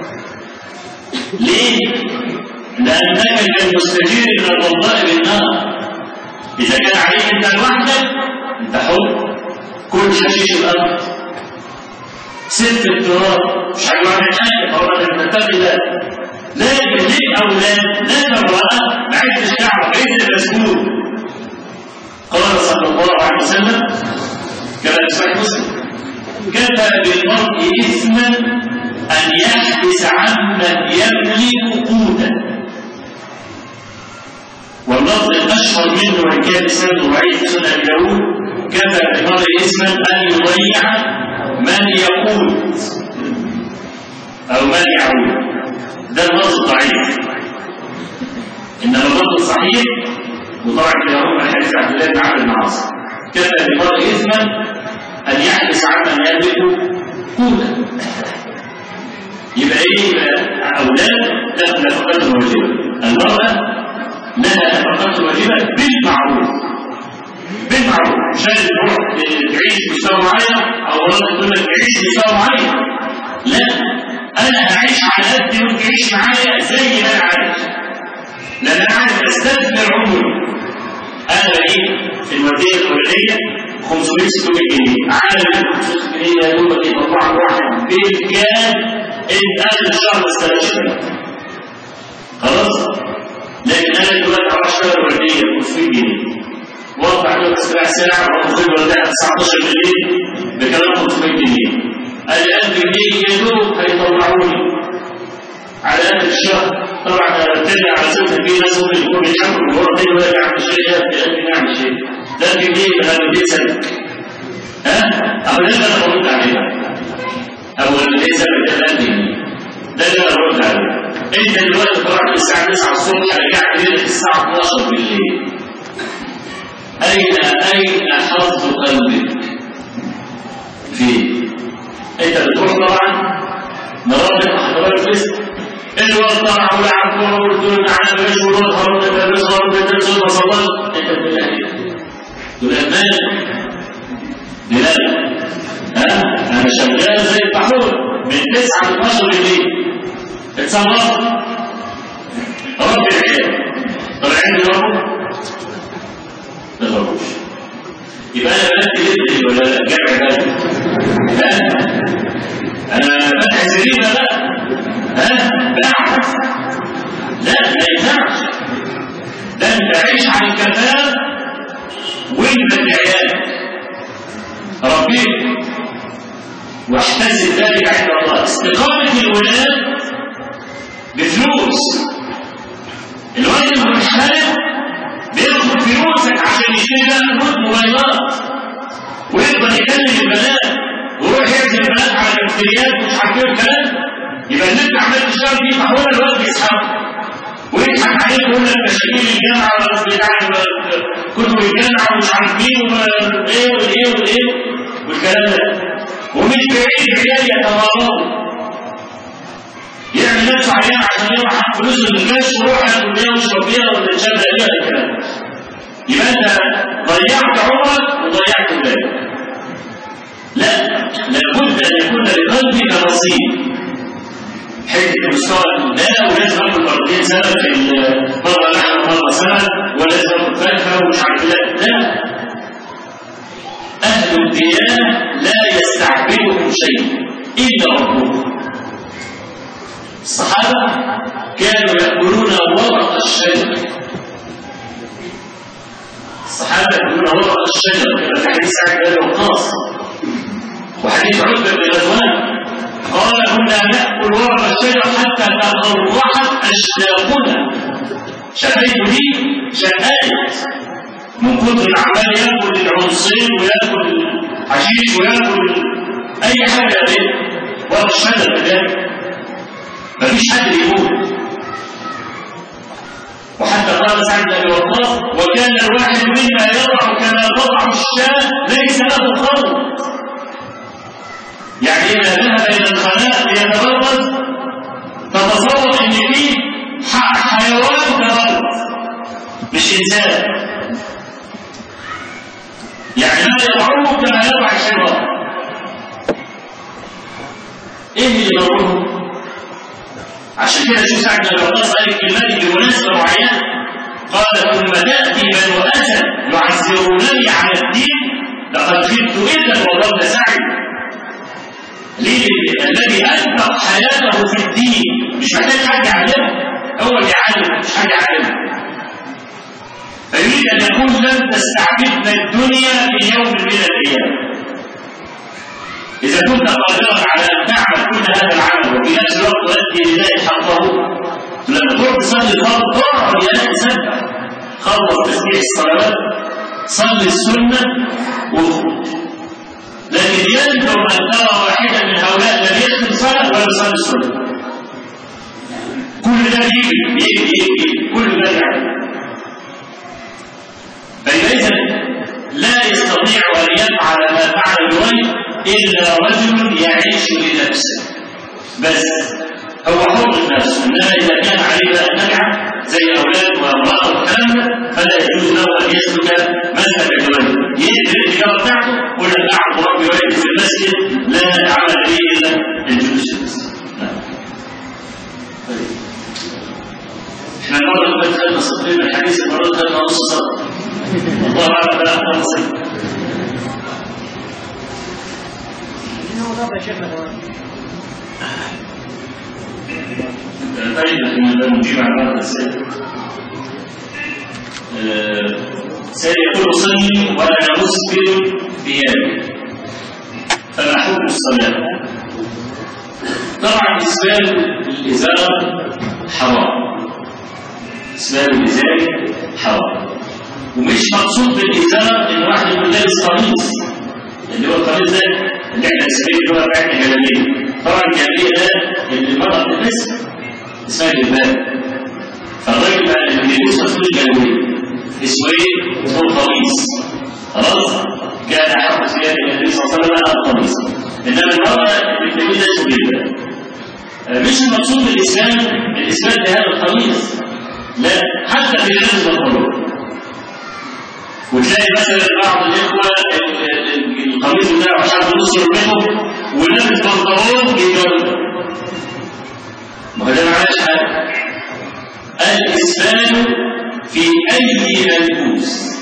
ليه؟ لانك كالمستجير من الوضاء بالنار اذا كان عليك انت لوحدك انت حر كل حشيش الارض ست التراب مش هيعمل حاجه فهو انك تتقي الله لكن ليك اولاد لك امراه ما عدتش تعرف عد المسؤول قال صلى الله عليه وسلم كما في صحيح مسلم كفى بالمرء اثما ان يحبس عمن يملك قوتا واللفظ الاشهر منه وان كان سند ضعيف في سنن داوود كفى بالمرء اثما ان يضيع من يقود او من يعود ده اللفظ الضعيف انما اللفظ الصحيح وطبعا كده هو من حديث عبد الله بن عبد العاص كفى بالمرء اثما ان يحبس عمن يملك قوتا يبقى ايه يبقى اولاد لها نفقات واجبه المراه لها نفقات واجبه بالمعروف بالمعروف مش لازم تروح تعيش مستوى معين او والله تقول لك تعيش مستوى معين لا انا هعيش على قد وانت تعيش معايا زي ما انا عايش لان انا عايز استثمر عمري انا بجيب في الورديه الاولانيه 500 600 جنيه عالم 500 جنيه يا دوبك يطلع واحد بالكاد انت اخر الشهر ما استلمش خلاص لكن انا دلوقتي هروح اشتغل ورديه 500 جنيه واطلع كده استريح ساعه واخد الورديه 19 بالليل بكلام 500 جنيه قال لي 1000 جنيه يا دوب هيطلعوني على اخر الشهر طبعا انا بتكلم على اساس ان في ناس ممكن يكون بيتحكموا في الورق ده ولا يعمل شيء يا يعمل شيء لكن ليه انا بديت سلك ها او ده اللي انا برد عليه او اللي ليه سلك ده قد ده اللي انا برد عليه انت دلوقتي طلعت الساعه 9 الصبح رجعت ليلة الساعه 12 بالليل اين اين حظ قلبك فيه انت بتروح طبعا مراتب حضرتك الاسم الواد طلع ولعب كوره وقلت له تعالى بلاش والواد هرب بلاش هرب بلاش ما صلاش انت بتقول ايه؟ تقول مالك؟ بلال ها انا شغال زي الطاحون من 9 ل 12 بالليل اتصرفت رب العيال طب عندي رب ما ضربوش يبقى انا بدي ليه ولا لا جمع بالي ها انا فتح سريره بقى ها باعت لا ما ينفعش ده انت عيش على الكفاف وانت العيال ربيك واحتسب ذلك عند الله استقامة الولاد بفلوس الواد المنحرف بياخد فلوسك عشان يشتري بقى فلوس موبايلات ويفضل يكلم البنات ويروح يعزم البنات على الكافتريات ومش عارف ايه الكلام يبقى اللي انت عمال تشتغل فيه فهو الواد بيسحبك ويضحك عليك ويقول لك مشاكل الجامعه بتاع كتب الجامعه ومش عارف مين وايه وايه وايه والكلام ده ومش بعيد عيال يتواضعوا يعمل نفسه عيان عشان يروح فلوس للناس ويروح ياكل بيها ويشرب بيها ولا يتشبع بيها الكلام يبقى انت ضيعت عمرك وضيعت ولادك لا لابد ان يكون لقلبك نصيب حته مستوى لا ولازم اكل مرتين سمك مره لحم مره سمك ولازم اكل فاكهه ومش عارف لا لا اهل الديانه لا يستعبدهم شيء الا ربهم الصحابه كانوا ياكلون ورق الشجر الصحابه ياكلون ورق الشجر كما في حديث سعد بن وقاص وحديث عتبه بن غزوان قال كنا ناكل ورق الشجر حتى تضرحت اشداقنا شفيت لي شقائت من كتر العمال ياكل العنصين وياكل حشيش وياكل اي حاجه غير ورق الشجر كذلك مفيش حد يموت وحتى قال سعد بن وقاص وكان الواحد منا يضع كما تضع الشاة ليس له خلق يعني إذا ذهب إلى الخلاء ليتبرز تتصور إن فيه حيوان تبرز مش إنسان يعني لا يضعه كما يضع الشيطان إيه اللي يضعه؟ عشان كده شوف سعد بن وقاص قال الكلمات بمناسبة معينة قال ثم تأتي بنو أسد يعزرونني على الدين لقد خبت إذا وضل سعي ليه الذي أنفق حياته في الدين مش محتاج حد يعلمه هو اللي يعلم مش حد يعلمه فيريد أن يقول لن تستعبدنا الدنيا في يوم من الأيام إذا كنت قادرا على أن تعمل كل هذا العمل وفي نفس الوقت تؤدي لله حقه لما تروح تصلي فرض اقعد يا أخي سبح خلص تسبيح الصلوات صلي السنة واخرج لكن يندم أن ترى واحدا من هؤلاء لم يختم صلاة ولا يصلي السنة كل ده يجي يجي يجي كل ده يعني فإذا لا يستطيع أن يفعل ما فعل الوالد إلا رجل يعيش لنفسه بس هو حر نفسه إنما إذا كان عليه بقى نجعة زي أولاد وامرأة والكلام ده فلا يجوز له أن يسلك مسلك الوالد يقدر الإجابة بتاعته ولا أعرف ربي والد في المسجد لا عمل به إلا الجلوس بس احنا المرة اللي فاتت خدنا سطرين من الحديث المرة اللي خدنا نص سطر الله أعلم ده أفضل سطر طيب لكن نجيب على بعض الأسئلة سيد يقول صلي وأنا مسبل ثيابي فما حكم الصلاة؟ طبعا إسبال الإزار حرام اسبال الازار حرام ومش مقصود بالازار ان واحد يكون لابس قميص اللي هو القميص ده اللي احنا بنسميه اللي هو بتاعت الجلابيه طبعا الجلابيه ده اللي المرأة بتلبسها اسمها جلباب فالراجل بقى اللي بيلبس مسؤول الجلابيه اسمه ايه؟ اسمه القميص خلاص؟ كان احب ثياب النبي صلى الله عليه وسلم القميص انما المرأة اللي بتلبسها اسمه جلباب مش المقصود بالاسلام الاثبات بهذا القميص لا حتى في لبس البنطلون وتلاقي مثلا بعض الاخوه القميص بتاعه مش عارف نص ركبته ولابس بنطلون بيجرد ما هو ده معناش حاجه الاسلام في اي ملبوس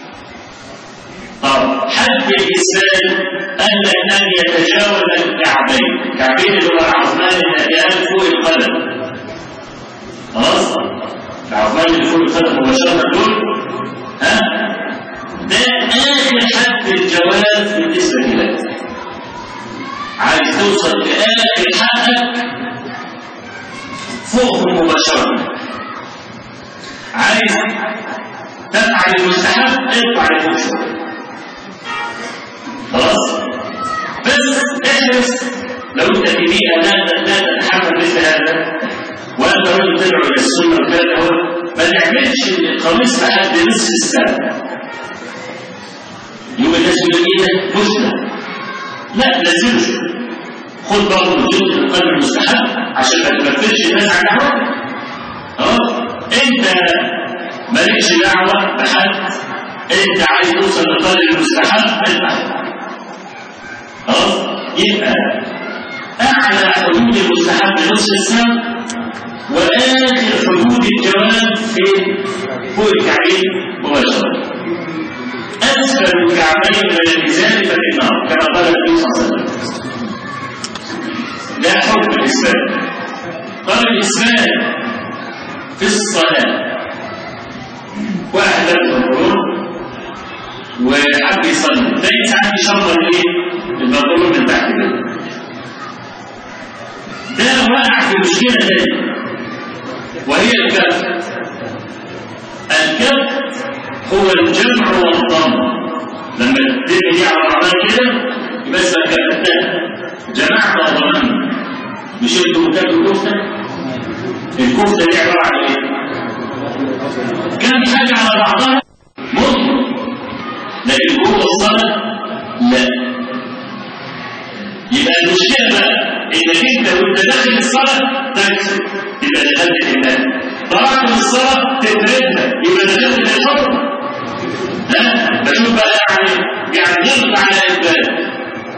طب حد الاسلام قال لك ان يتجاوز الكعبين الكعبين اللي هو العظمان الاتيان فوق القدم خلاص العظمان اللي فوق القدم مباشره دول ها ده اخر حد الجواز بالنسبه لك عايز توصل لاخر حقك فوق مباشره عايز تفعل المستحب اطلع لفوق شويه خلاص بس احرص لو انت في بيئه لا لا تتحمل مثل هذا وانت رجل تدعو الى السنه وكذا ما تعملش القميص لحد نصف السنه يوم الناس يقول ايه ده مسلم لا لازمش خد برضه جزء من قلب المستحب عشان ما تمثلش الناس على دعوه خلاص انت مالكش دعوه بحد انت عايز توصل لقدر المستحب اذبح خلاص يبقى اعلى حدود المستحب نصف السنه واخر حدود الجواز في فوق الكعبين مباشره اسفل الكعبين من الازار ففي النار كما قال النبي صلى الله عليه وسلم ده حكم الاسلام قال الاسلام في الصلاه واحد لابس القرون وحب يصلي تلاقي ساعات يشمر ايه؟ البنطلون من تحت كده. ده وقع في مشكله ثانيه وهي الكف. الكف هو الجمع والضم. لما تدي دي على بعضها كده يبقى اسمها كفتان. جمعت وضمنت. مش انتوا بتاكلوا كفته؟ الكفته دي عباره عن ايه؟ كم حاجه على بعضها ممكن لكن جوه الصلاة لا يبقى المشكلة بقى انك انت وانت داخل الصلاة تكسر يبقى دخلت الإيمان طلعت من الصلاة تتردد يبقى دخلت في الحكم ها بشوف بقى يعني يعني ضغط على الباب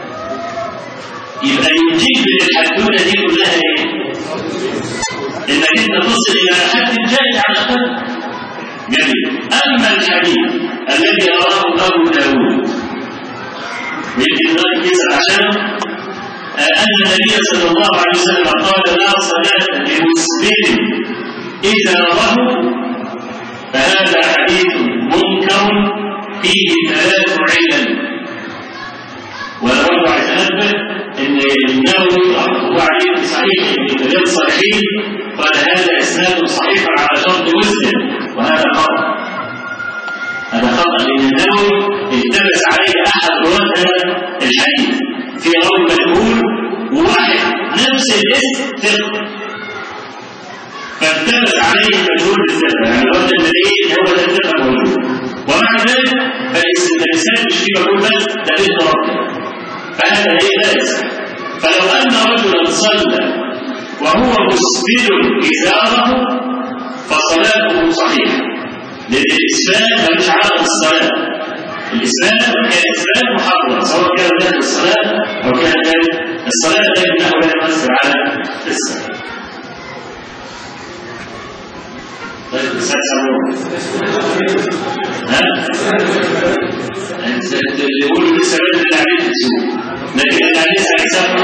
يبقى يجيب من الحدودة دي كلها ايه؟ انك انت تصل الى حد الجاهل على الاقل جميل اما الحديث الذي رواه ابو داود ويمكن ذلك يسال عشان ان النبي صلى الله عليه وسلم قال لا صلاه لمسلم اذا راه فهذا حديث منكر فيه ثلاث علل وانا برضه عايز انبه ان النووي رحمه الله عليه في صحيح ابن رياض الصالحين قال هذا اسناد صحيح على شرط مسلم وهذا خطا هذا خطا لان النووي التبس عليه احد رواه هذا الحديث في راوي مجهول وواحد نفس الاسم ثقه فالتبس عليه مجهول بالثقه يعني ظن ان ايه هو ده الثقه موجود ومع ذلك فالانسان مش فيه مجهول بس ده فيه ضرب فهذا ايه بائس فلو ان رجلا صلى وهو مسبل ازاره فصلاته صحيحه لان الاسلام ملوش علاقه بالصلاه الاسلام كان اسلام محرم سواء كان داخل الصلاه او كان خارج الصلاه لكنه لا يؤثر على الصلاه طيب الساعه ها؟ اللي يقولوا لسه بدري اللي عليه تسوق لكن اللي عليه ساعه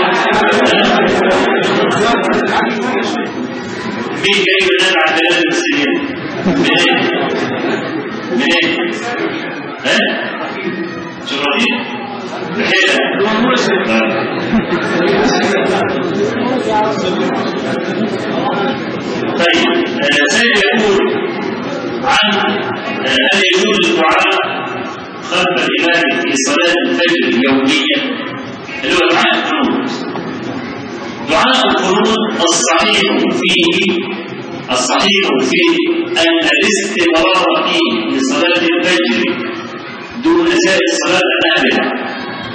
مين جاي من على بلاد المسلمين؟ منين؟ منين؟ ها؟ شرطين؟ بحيرة طيب سيد يقول خلف الإمام في صلاة الفجر يوميا اللي هو دعاء القنوت دعاء القنوت الصحيح فيه الصحيح في أن الاستمرار فيه لصلاة الفجر دون سائر الصلاة النافلة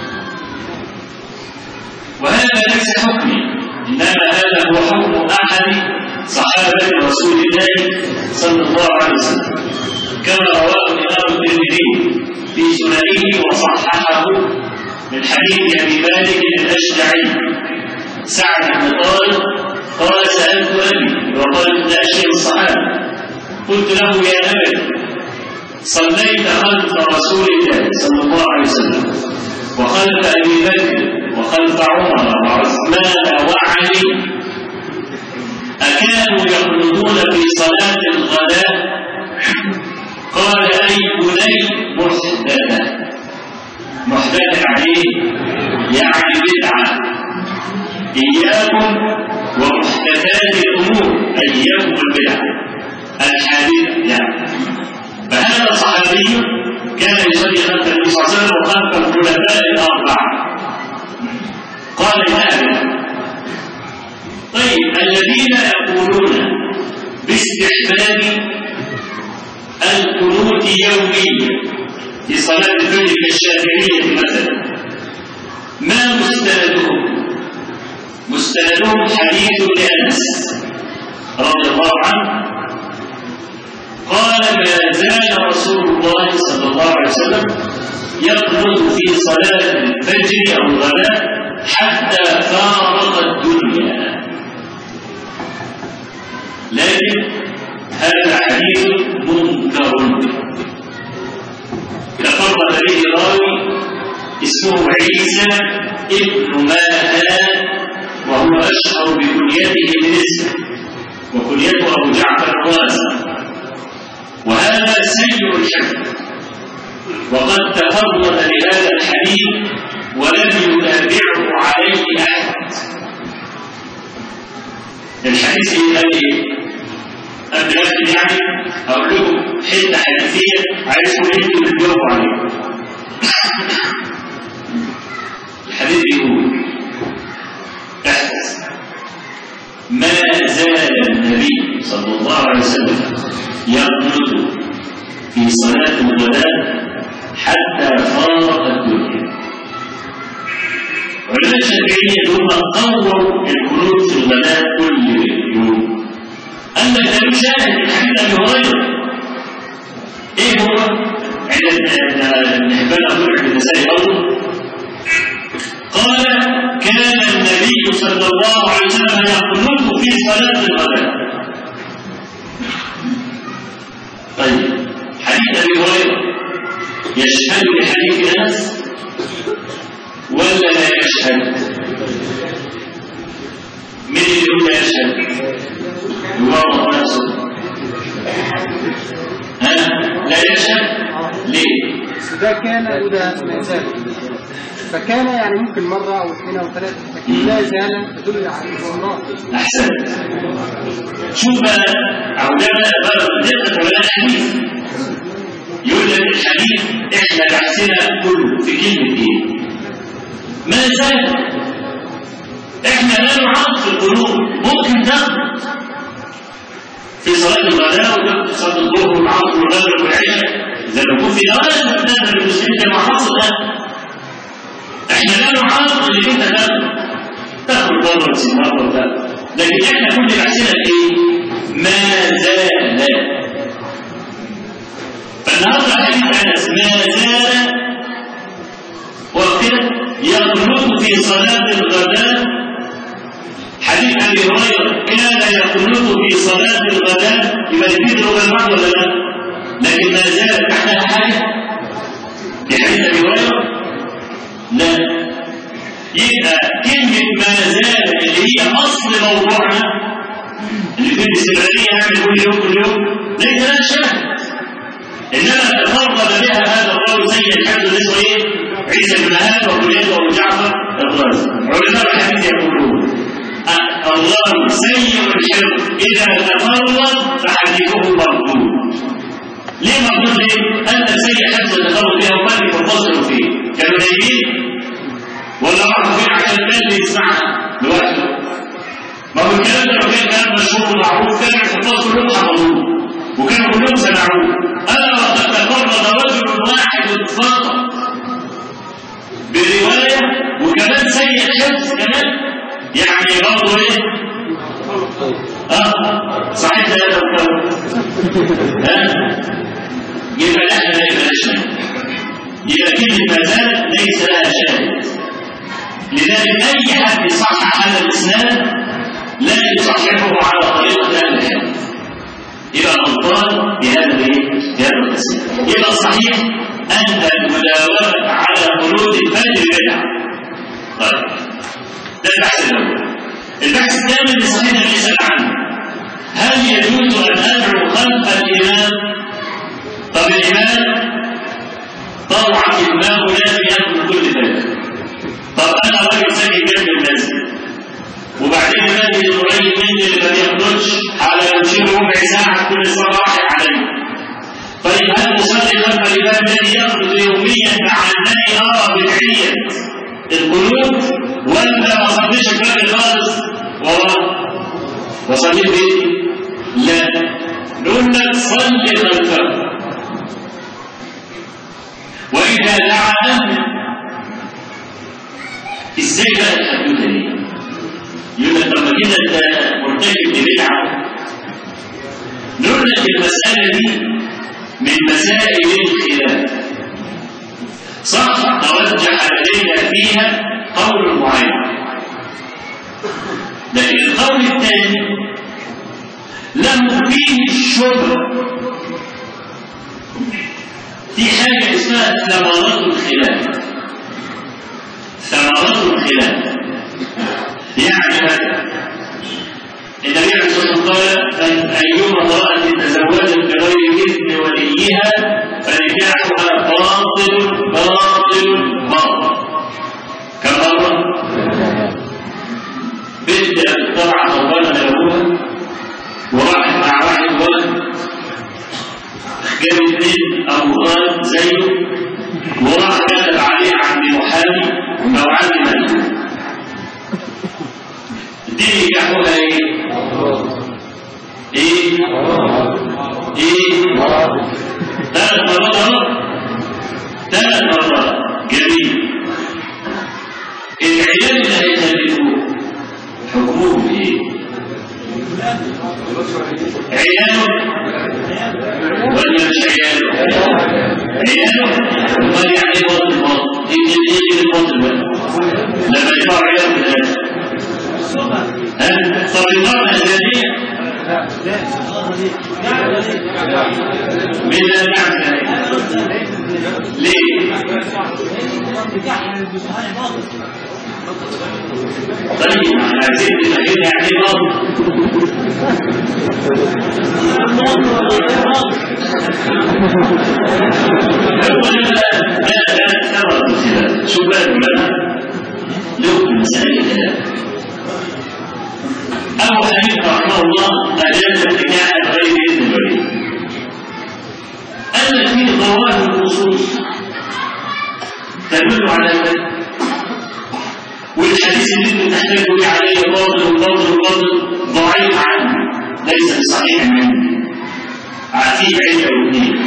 وهذا ليس حكمي إنما هذا هو حكم أحد صحابة رسول الله صلى الله عليه وسلم كما رواه الإمام الترمذي في سننه وصححه من حديث أبي مالك الأشجعي سعد بن طارق قال سألت أبي وقال من أشياء الصحابة قلت له يا أبي صليت خلف رسول الله صلى الله عليه وسلم وخلف أبي بكر وخلف عمر وعثمان وعلي أكانوا يخلدون في صلاة الغداء قال أي بني محدثة محدثة عليه يعني بدعة إياكم ومحدثات الأمور إياكم والبدع الحادثة يعني فهذا صحابي كان يصلي خلف النبي صلى الله عليه وسلم وخلف الخلفاء الأربعة قال هذا طيب الذين يقولون باستحباب القنوت يوميا في صلاة الفجر كالشافعية مثلا ما مستندهم؟ مستندهم حديث لأنس رضي الله عنه قال ما زال رسول الله صلى الله عليه وسلم يقنط في صلاة الفجر أو الغداء حتى فارق الدنيا لكن هذا حديث منكر تفرد به راوي اسمه عيسى ابن ماهان وهو اشهر بكنيته من اسمه وكنيته ابو جعفر الرازي وهذا سيء الحفظ وقد تفرد لهذا الحديث ولم يتابعه عليه احد الحديث قال ايه؟ قبل أكتب يعني أقول لكم حتة حديثية عايزكم أنتوا تجاوبوا عليها. الحديث بيقول احفظ ما زال النبي صلى الله عليه وسلم يقنط في صلاة الغداء حتى فارق الدنيا. علماء الشافعية دول قرروا القنوت في الغداء كل يوم أما النبي شاهد من حديث أبي هريرة إيه هو؟ عند النهبان أقول عند النسائي برضه قال كان النبي صلى الله عليه وسلم يقنط في صلاة الغداء طيب حديث أبي هريرة يشهد لحديث أنس ولا لا يشهد؟ من اللي يقول لا يشهد؟ يورط نفسه ها لا يشهد ليه؟ ده كان وده ما زال فكان يعني ممكن مرة أو اثنين أو ثلاثة لكن لا زال تدل على الاستمرار احسنت شوف بقى علماء بقى دقه علماء الحديث يقول لك الحديث احنا بحثنا كله في كلمه ايه؟ ما زال احنا لا نعرض في القلوب ممكن تاخد في صلاة الغداء وتاخد صلاة الظهر والعصر والمغرب والعشاء إذا لو كنت في درجة مقدمة للمسلمين زي ما حصل ده احنا لا نعارض اللي انت تاخد تاخد مرة وتسيب مرة وتاخد لكن احنا كل بحثنا ايه؟ ما زال فالنهارده حديث انس ما زال وكده يقنط في صلاة الغداء حديث ابي هريره كان يقنط في صلاة الغداء يبقى يفيد ربع المعنى ولا لا؟ لكن ما زال تحتها حاجه في حديث ابي هريره لا يبقى كلمة ما زال اللي هي أصل موضوعنا اللي في الاستمرارية يعني كل يوم كل يوم ليس لها شاهد إنما تفرد بها هذا الراوي زي الحمد اللي اسمه إيه؟ عيسى بن هاد وكليته وأبو جعفر الرازي علماء الحديث يقولون الله سيء الحفظ إذا تفرد فحديثه مردود ليه ليه مردود ليه؟ أنت سيء حفظ التخلص فيها ومالك منفصل فيه كانوا نايمين ولا راحوا فين عشان كان يسمعها لوحده ما هو الكلام ده لو كان كلام مشهور ومعروف كان الحفاظ كلهم حفظوه وكانوا كلهم سمعوه ألا وقد تفرد رجل واحد فقط برواية وكمان سيء حفظ كمان يعني برضه ايه؟ اه صحيح ده الكون ها يبقى لا احنا لا يبقى يبقى كلمة ما زال ليس لها شاهد لذلك أي حد يصحح هذا الإسناد لا يصححه على طريقة أهل الحديث يبقى غلطان بهذا الايه؟ بهذا الإسناد يبقى الصحيح أن المداومة على خلود الفجر بدعة طيب ده البحث الأول البحث الثاني اللي صحيح يسأل عنه هل يجوز أن أدعو خلف الإمام؟ طب الإمام طبعا الإمام لا يأكل كل ذلك طب أنا راجل ساكن جنب المسجد وبعدين المسجد قريب مني اللي ما بياخدش على يمشي ربع ساعة كل صباح علي طيب هل تصلي خلف الإمام الذي يخرج يوميا مع أنني أرى بدعية القلوب ولا ما صليش الفجر خالص وراه وصلي بيتي لا نقول لك صلي خلفه واذا دعا امن ازاي بقى الحدوته دي؟ يقول لك طب كده انت مرتكب لبدعه نقول لك المساله دي من مسائل الخلاف صح ترجح لدينا فيها قول معين لكن القول الثاني لم فيه الشبه في حاجة اسمها ثمرات الخلاف ثمرات الخلاف يعني مثلا النبي عليه الصلاة والسلام قال أيما امرأة تزوجت بغير إذن وليها فنكاحها باطل باطل باطل كم مرة؟ بنت طلع طبانة لأبوها وراحت مع واحد ولد جاب اثنين أبوغان زيه وراح كتب عليه عند محامي أو عند ملك دي نجاحها ايه؟ ايه؟ ايه؟ ثلاث مرات اهو ثلاث مرات جميل العيال اللي هيخلفوه حكمهم ايه؟ عياله ولا مش عياله؟ عياله امال يعني ايه باطل باطل؟ ايه ايه الباطل بقى؟ لما يطلع عياله في الاخر ها؟ طب المرأة الزانية من لا تعمل ليه؟ طيب احنا عايزين نتأكد يعني ايه باطل شو بقى العلماء لهم مسائل أبو حنيفة رحمه الله أجاز النكاح غير إذن الولي أن فيه ظواهر النصوص تدل على ذلك والحديث اللي انتم تحتاجوا به عليه باطل باطل باطل ضعيف عنه ليس بصحيح منه فيه عيب او اثنين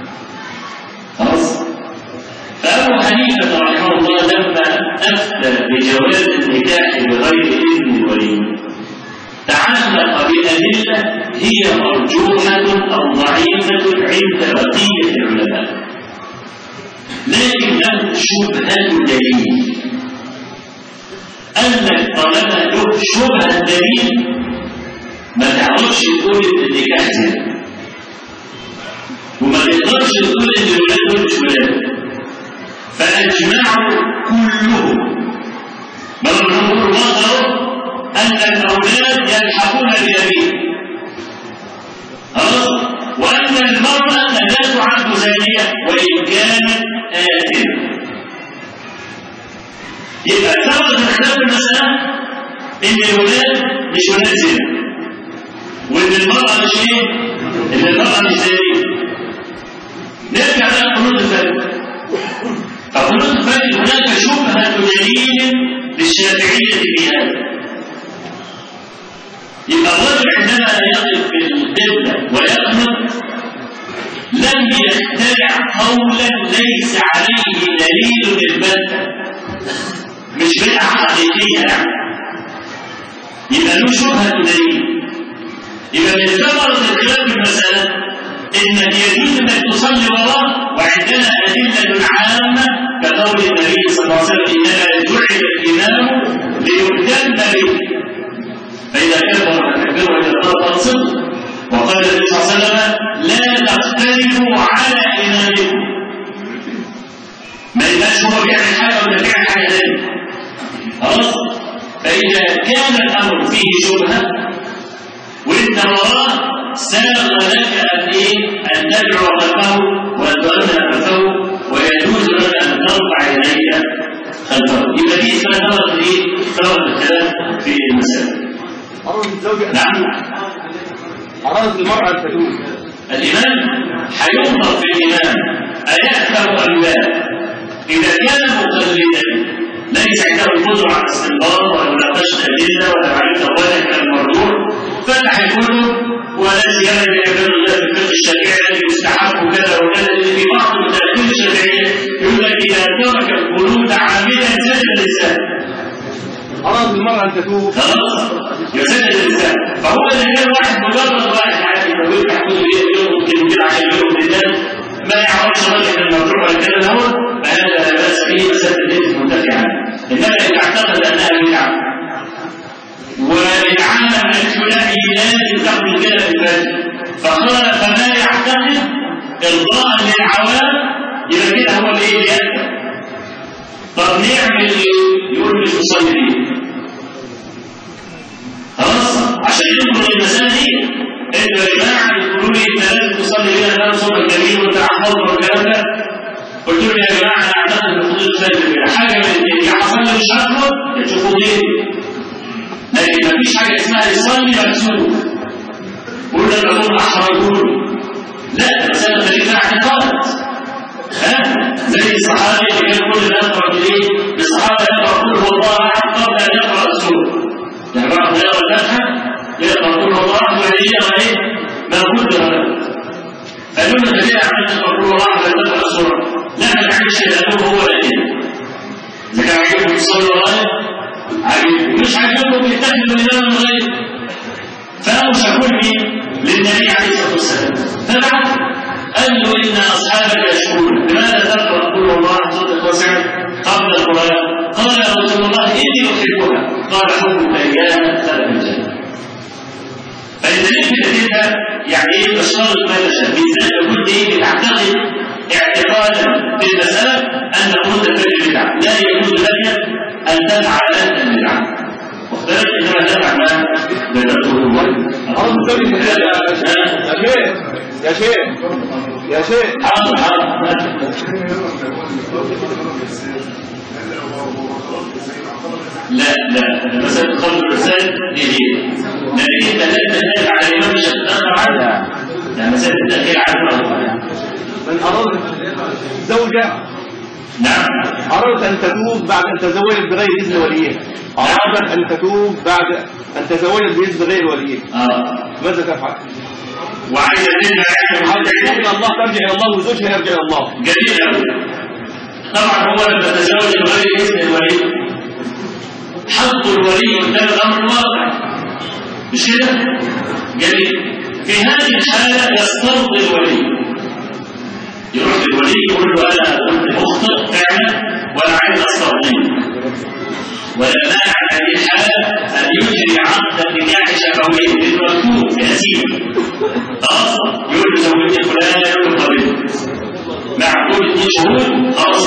خلاص فابو حنيفه رحمه الله لما افتى بجواز النكاح بغير اذن الولي تعلق بادله هي مرجوحه او ضعيفه عند بقيه العلماء لكن له شبهه دليل انك طالما له شبهه دليل ما تعرفش تقول ان النكاح زنا وما تقدرش تقول ان الولاد دول مش ولاد فاجمعوا كلهم بل الجمهور نظروا ان الاولاد يلحقون بابيه خلاص وان المراه لا تعد زانيه وان كانت آثمه يبقى ثبت خلاف المسألة إن الولاد مش ولاد زنا وإن المرأة مش إيه؟ إن المرأة مش زانية نرجع بقى قنوت الفرد فقنوت الفرد هناك شبهة دليل للشافعية في هذا يبقى الرجل عندما يقف في القبلة ويقنط لم يخترع قولا ليس عليه دليل البتة مش بدعة حقيقية يعني يبقى له شبهة دليل يبقى من ثمرة الخلاف في المسألة إنك يجوز أنك تصلي وراه وعندنا أدلة عامة كقول النبي صلى الله عليه وسلم إنما جعل الإمام ليهتم به فإذا كبر فكبروا وإذا قال فانصتوا وقال النبي صلى الله عليه وسلم لا تختلفوا على إمامكم ما يبقاش هو بيعمل حاجة ولا بيعمل حاجة ثانية خلاص فإذا كان الأمر فيه شبهة وانت وراه ساغ لك ان ايه؟ ان تدعو خلفه وان تؤذن خلفه ويجوز لك ان ترفع اليك خلفه يبقى دي اسمها ثمره ايه؟ ثمره الخلاف في المسألة حرارة الزوجة نعم حرارة المرأة الفتوة الإمام هينظر في الإمام أيأثم أم لا إذا كان مقلدا ليس عنده القدرة على الاستنباط ولا مناقشة الأدلة ولا معرفة واضح المرجوع فلا هيقول له ولا سيما بيعمل الله في الفقه الشرعي الذي يستحب كذا وكذا لأن في بعض المتأخرين الشافعية يقول لك إذا ترك القنوت عامدا سجد الإنسان حرارة المرأة الفتوة خلاص يسجد الإنسان فهو إذا كان واحد مجرد واحد عادي لو يفتح كل يوم كلمتين عشان يقول للناس ما يعرفش راجل الموضوع ولا كده هو فهذا لا بأس به مسألة الدين المنتفع عنه إنما إذا اعتقد أنها بدعة والعالم الفلاني لازم تاخد كده في الفجر فقال فما يعتقد إرضاء للعوام يبقى كده هو اللي إيه يأتي طب نعمل ايه؟ يقول مش نصلي فيه. خلاص؟ عشان ينظر المسألة دي انتوا يا جماعة بتقولوا لي انت لازم تصلي هنا ده صوتك جميل وانت حافظ والكلام ده. قلت لهم يا جماعة انا اعتقد ان حضور الفجر كده حاجة من الاثنين يا حصل لي مش هاخد يا تشوفوا غيري. لكن مفيش حاجة اسمها يصلي مكسوف. ويقول لك الامور احرجوني. لا المسألة دي فيها اعتقاد. ها زي الصحابي اللي كان كل الناس رجلين الصحابه يقرا قل هو الله احد قبل ان يقرا السوره يعني بعد ما يقرا الفاتحه يقرا قل هو الله احد ويقرا ايه؟ ما كل هذا فقالوا له ليه عملت تقرا قل هو الله احد ولا تقرا السوره؟ لا ما تعملش لانه هو الذي اذا كان عاجبكم تصلي ورايا عاجبكم مش عاجبكم يتخذوا الامام من غير فقاموا شكوا مين؟ للنبي عليه الصلاه والسلام فبعد قال له ان اصحابك يشكون لماذا تقرا قل الله صوت واسع قبل القران قال يا رسول الله اني احبها قال حبك اياها سلف الجنه فاذا نثبت كده يعني ايه تشترط ما تشاء بالذات لو كنت ايه بتعتقد اعتقادا في المساله ان كنت في بدعه لا يجوز لك ان تفعل انت البدعه واختلفت انما تفعل ما بدأته الله حرارة الزوجة يا شيخ يا شيخ يا شيخ حاضر حاضر لا لا مسألة خلق الرسالة دي هي لكن انت لا تتابع على الإمام مش هتتأخر عنها يعني مسألة التأخير عنها من أراد زوجة نعم أردت أن تتوب بعد أن تزوجت بغير إذن وليها أرادت أن تتوب بعد أن تزوجت بإذن غير وليها اه ماذا تفعل؟ وعايز ترجع عايز ترجع إلى الله ترجع إلى الله وزوجها يرجع إلى الله جميل قوي طبعا هو لما تزوج بغير إذن الولي حط الولي قدام الأمر الواقع مش كده؟ جميل في هذه الحالة يسترضي الولي يروح للولي يقول له أنا كنت مخطئ فعلا وأنا عايز أسترضيك ولا مانع عن هذه الحالة أن يجري عقد نكاح شفوي بالمكتوب في أسير خلاص يقول له زوجني فلان يقول له قبلت مع كل اثنين شهور خلاص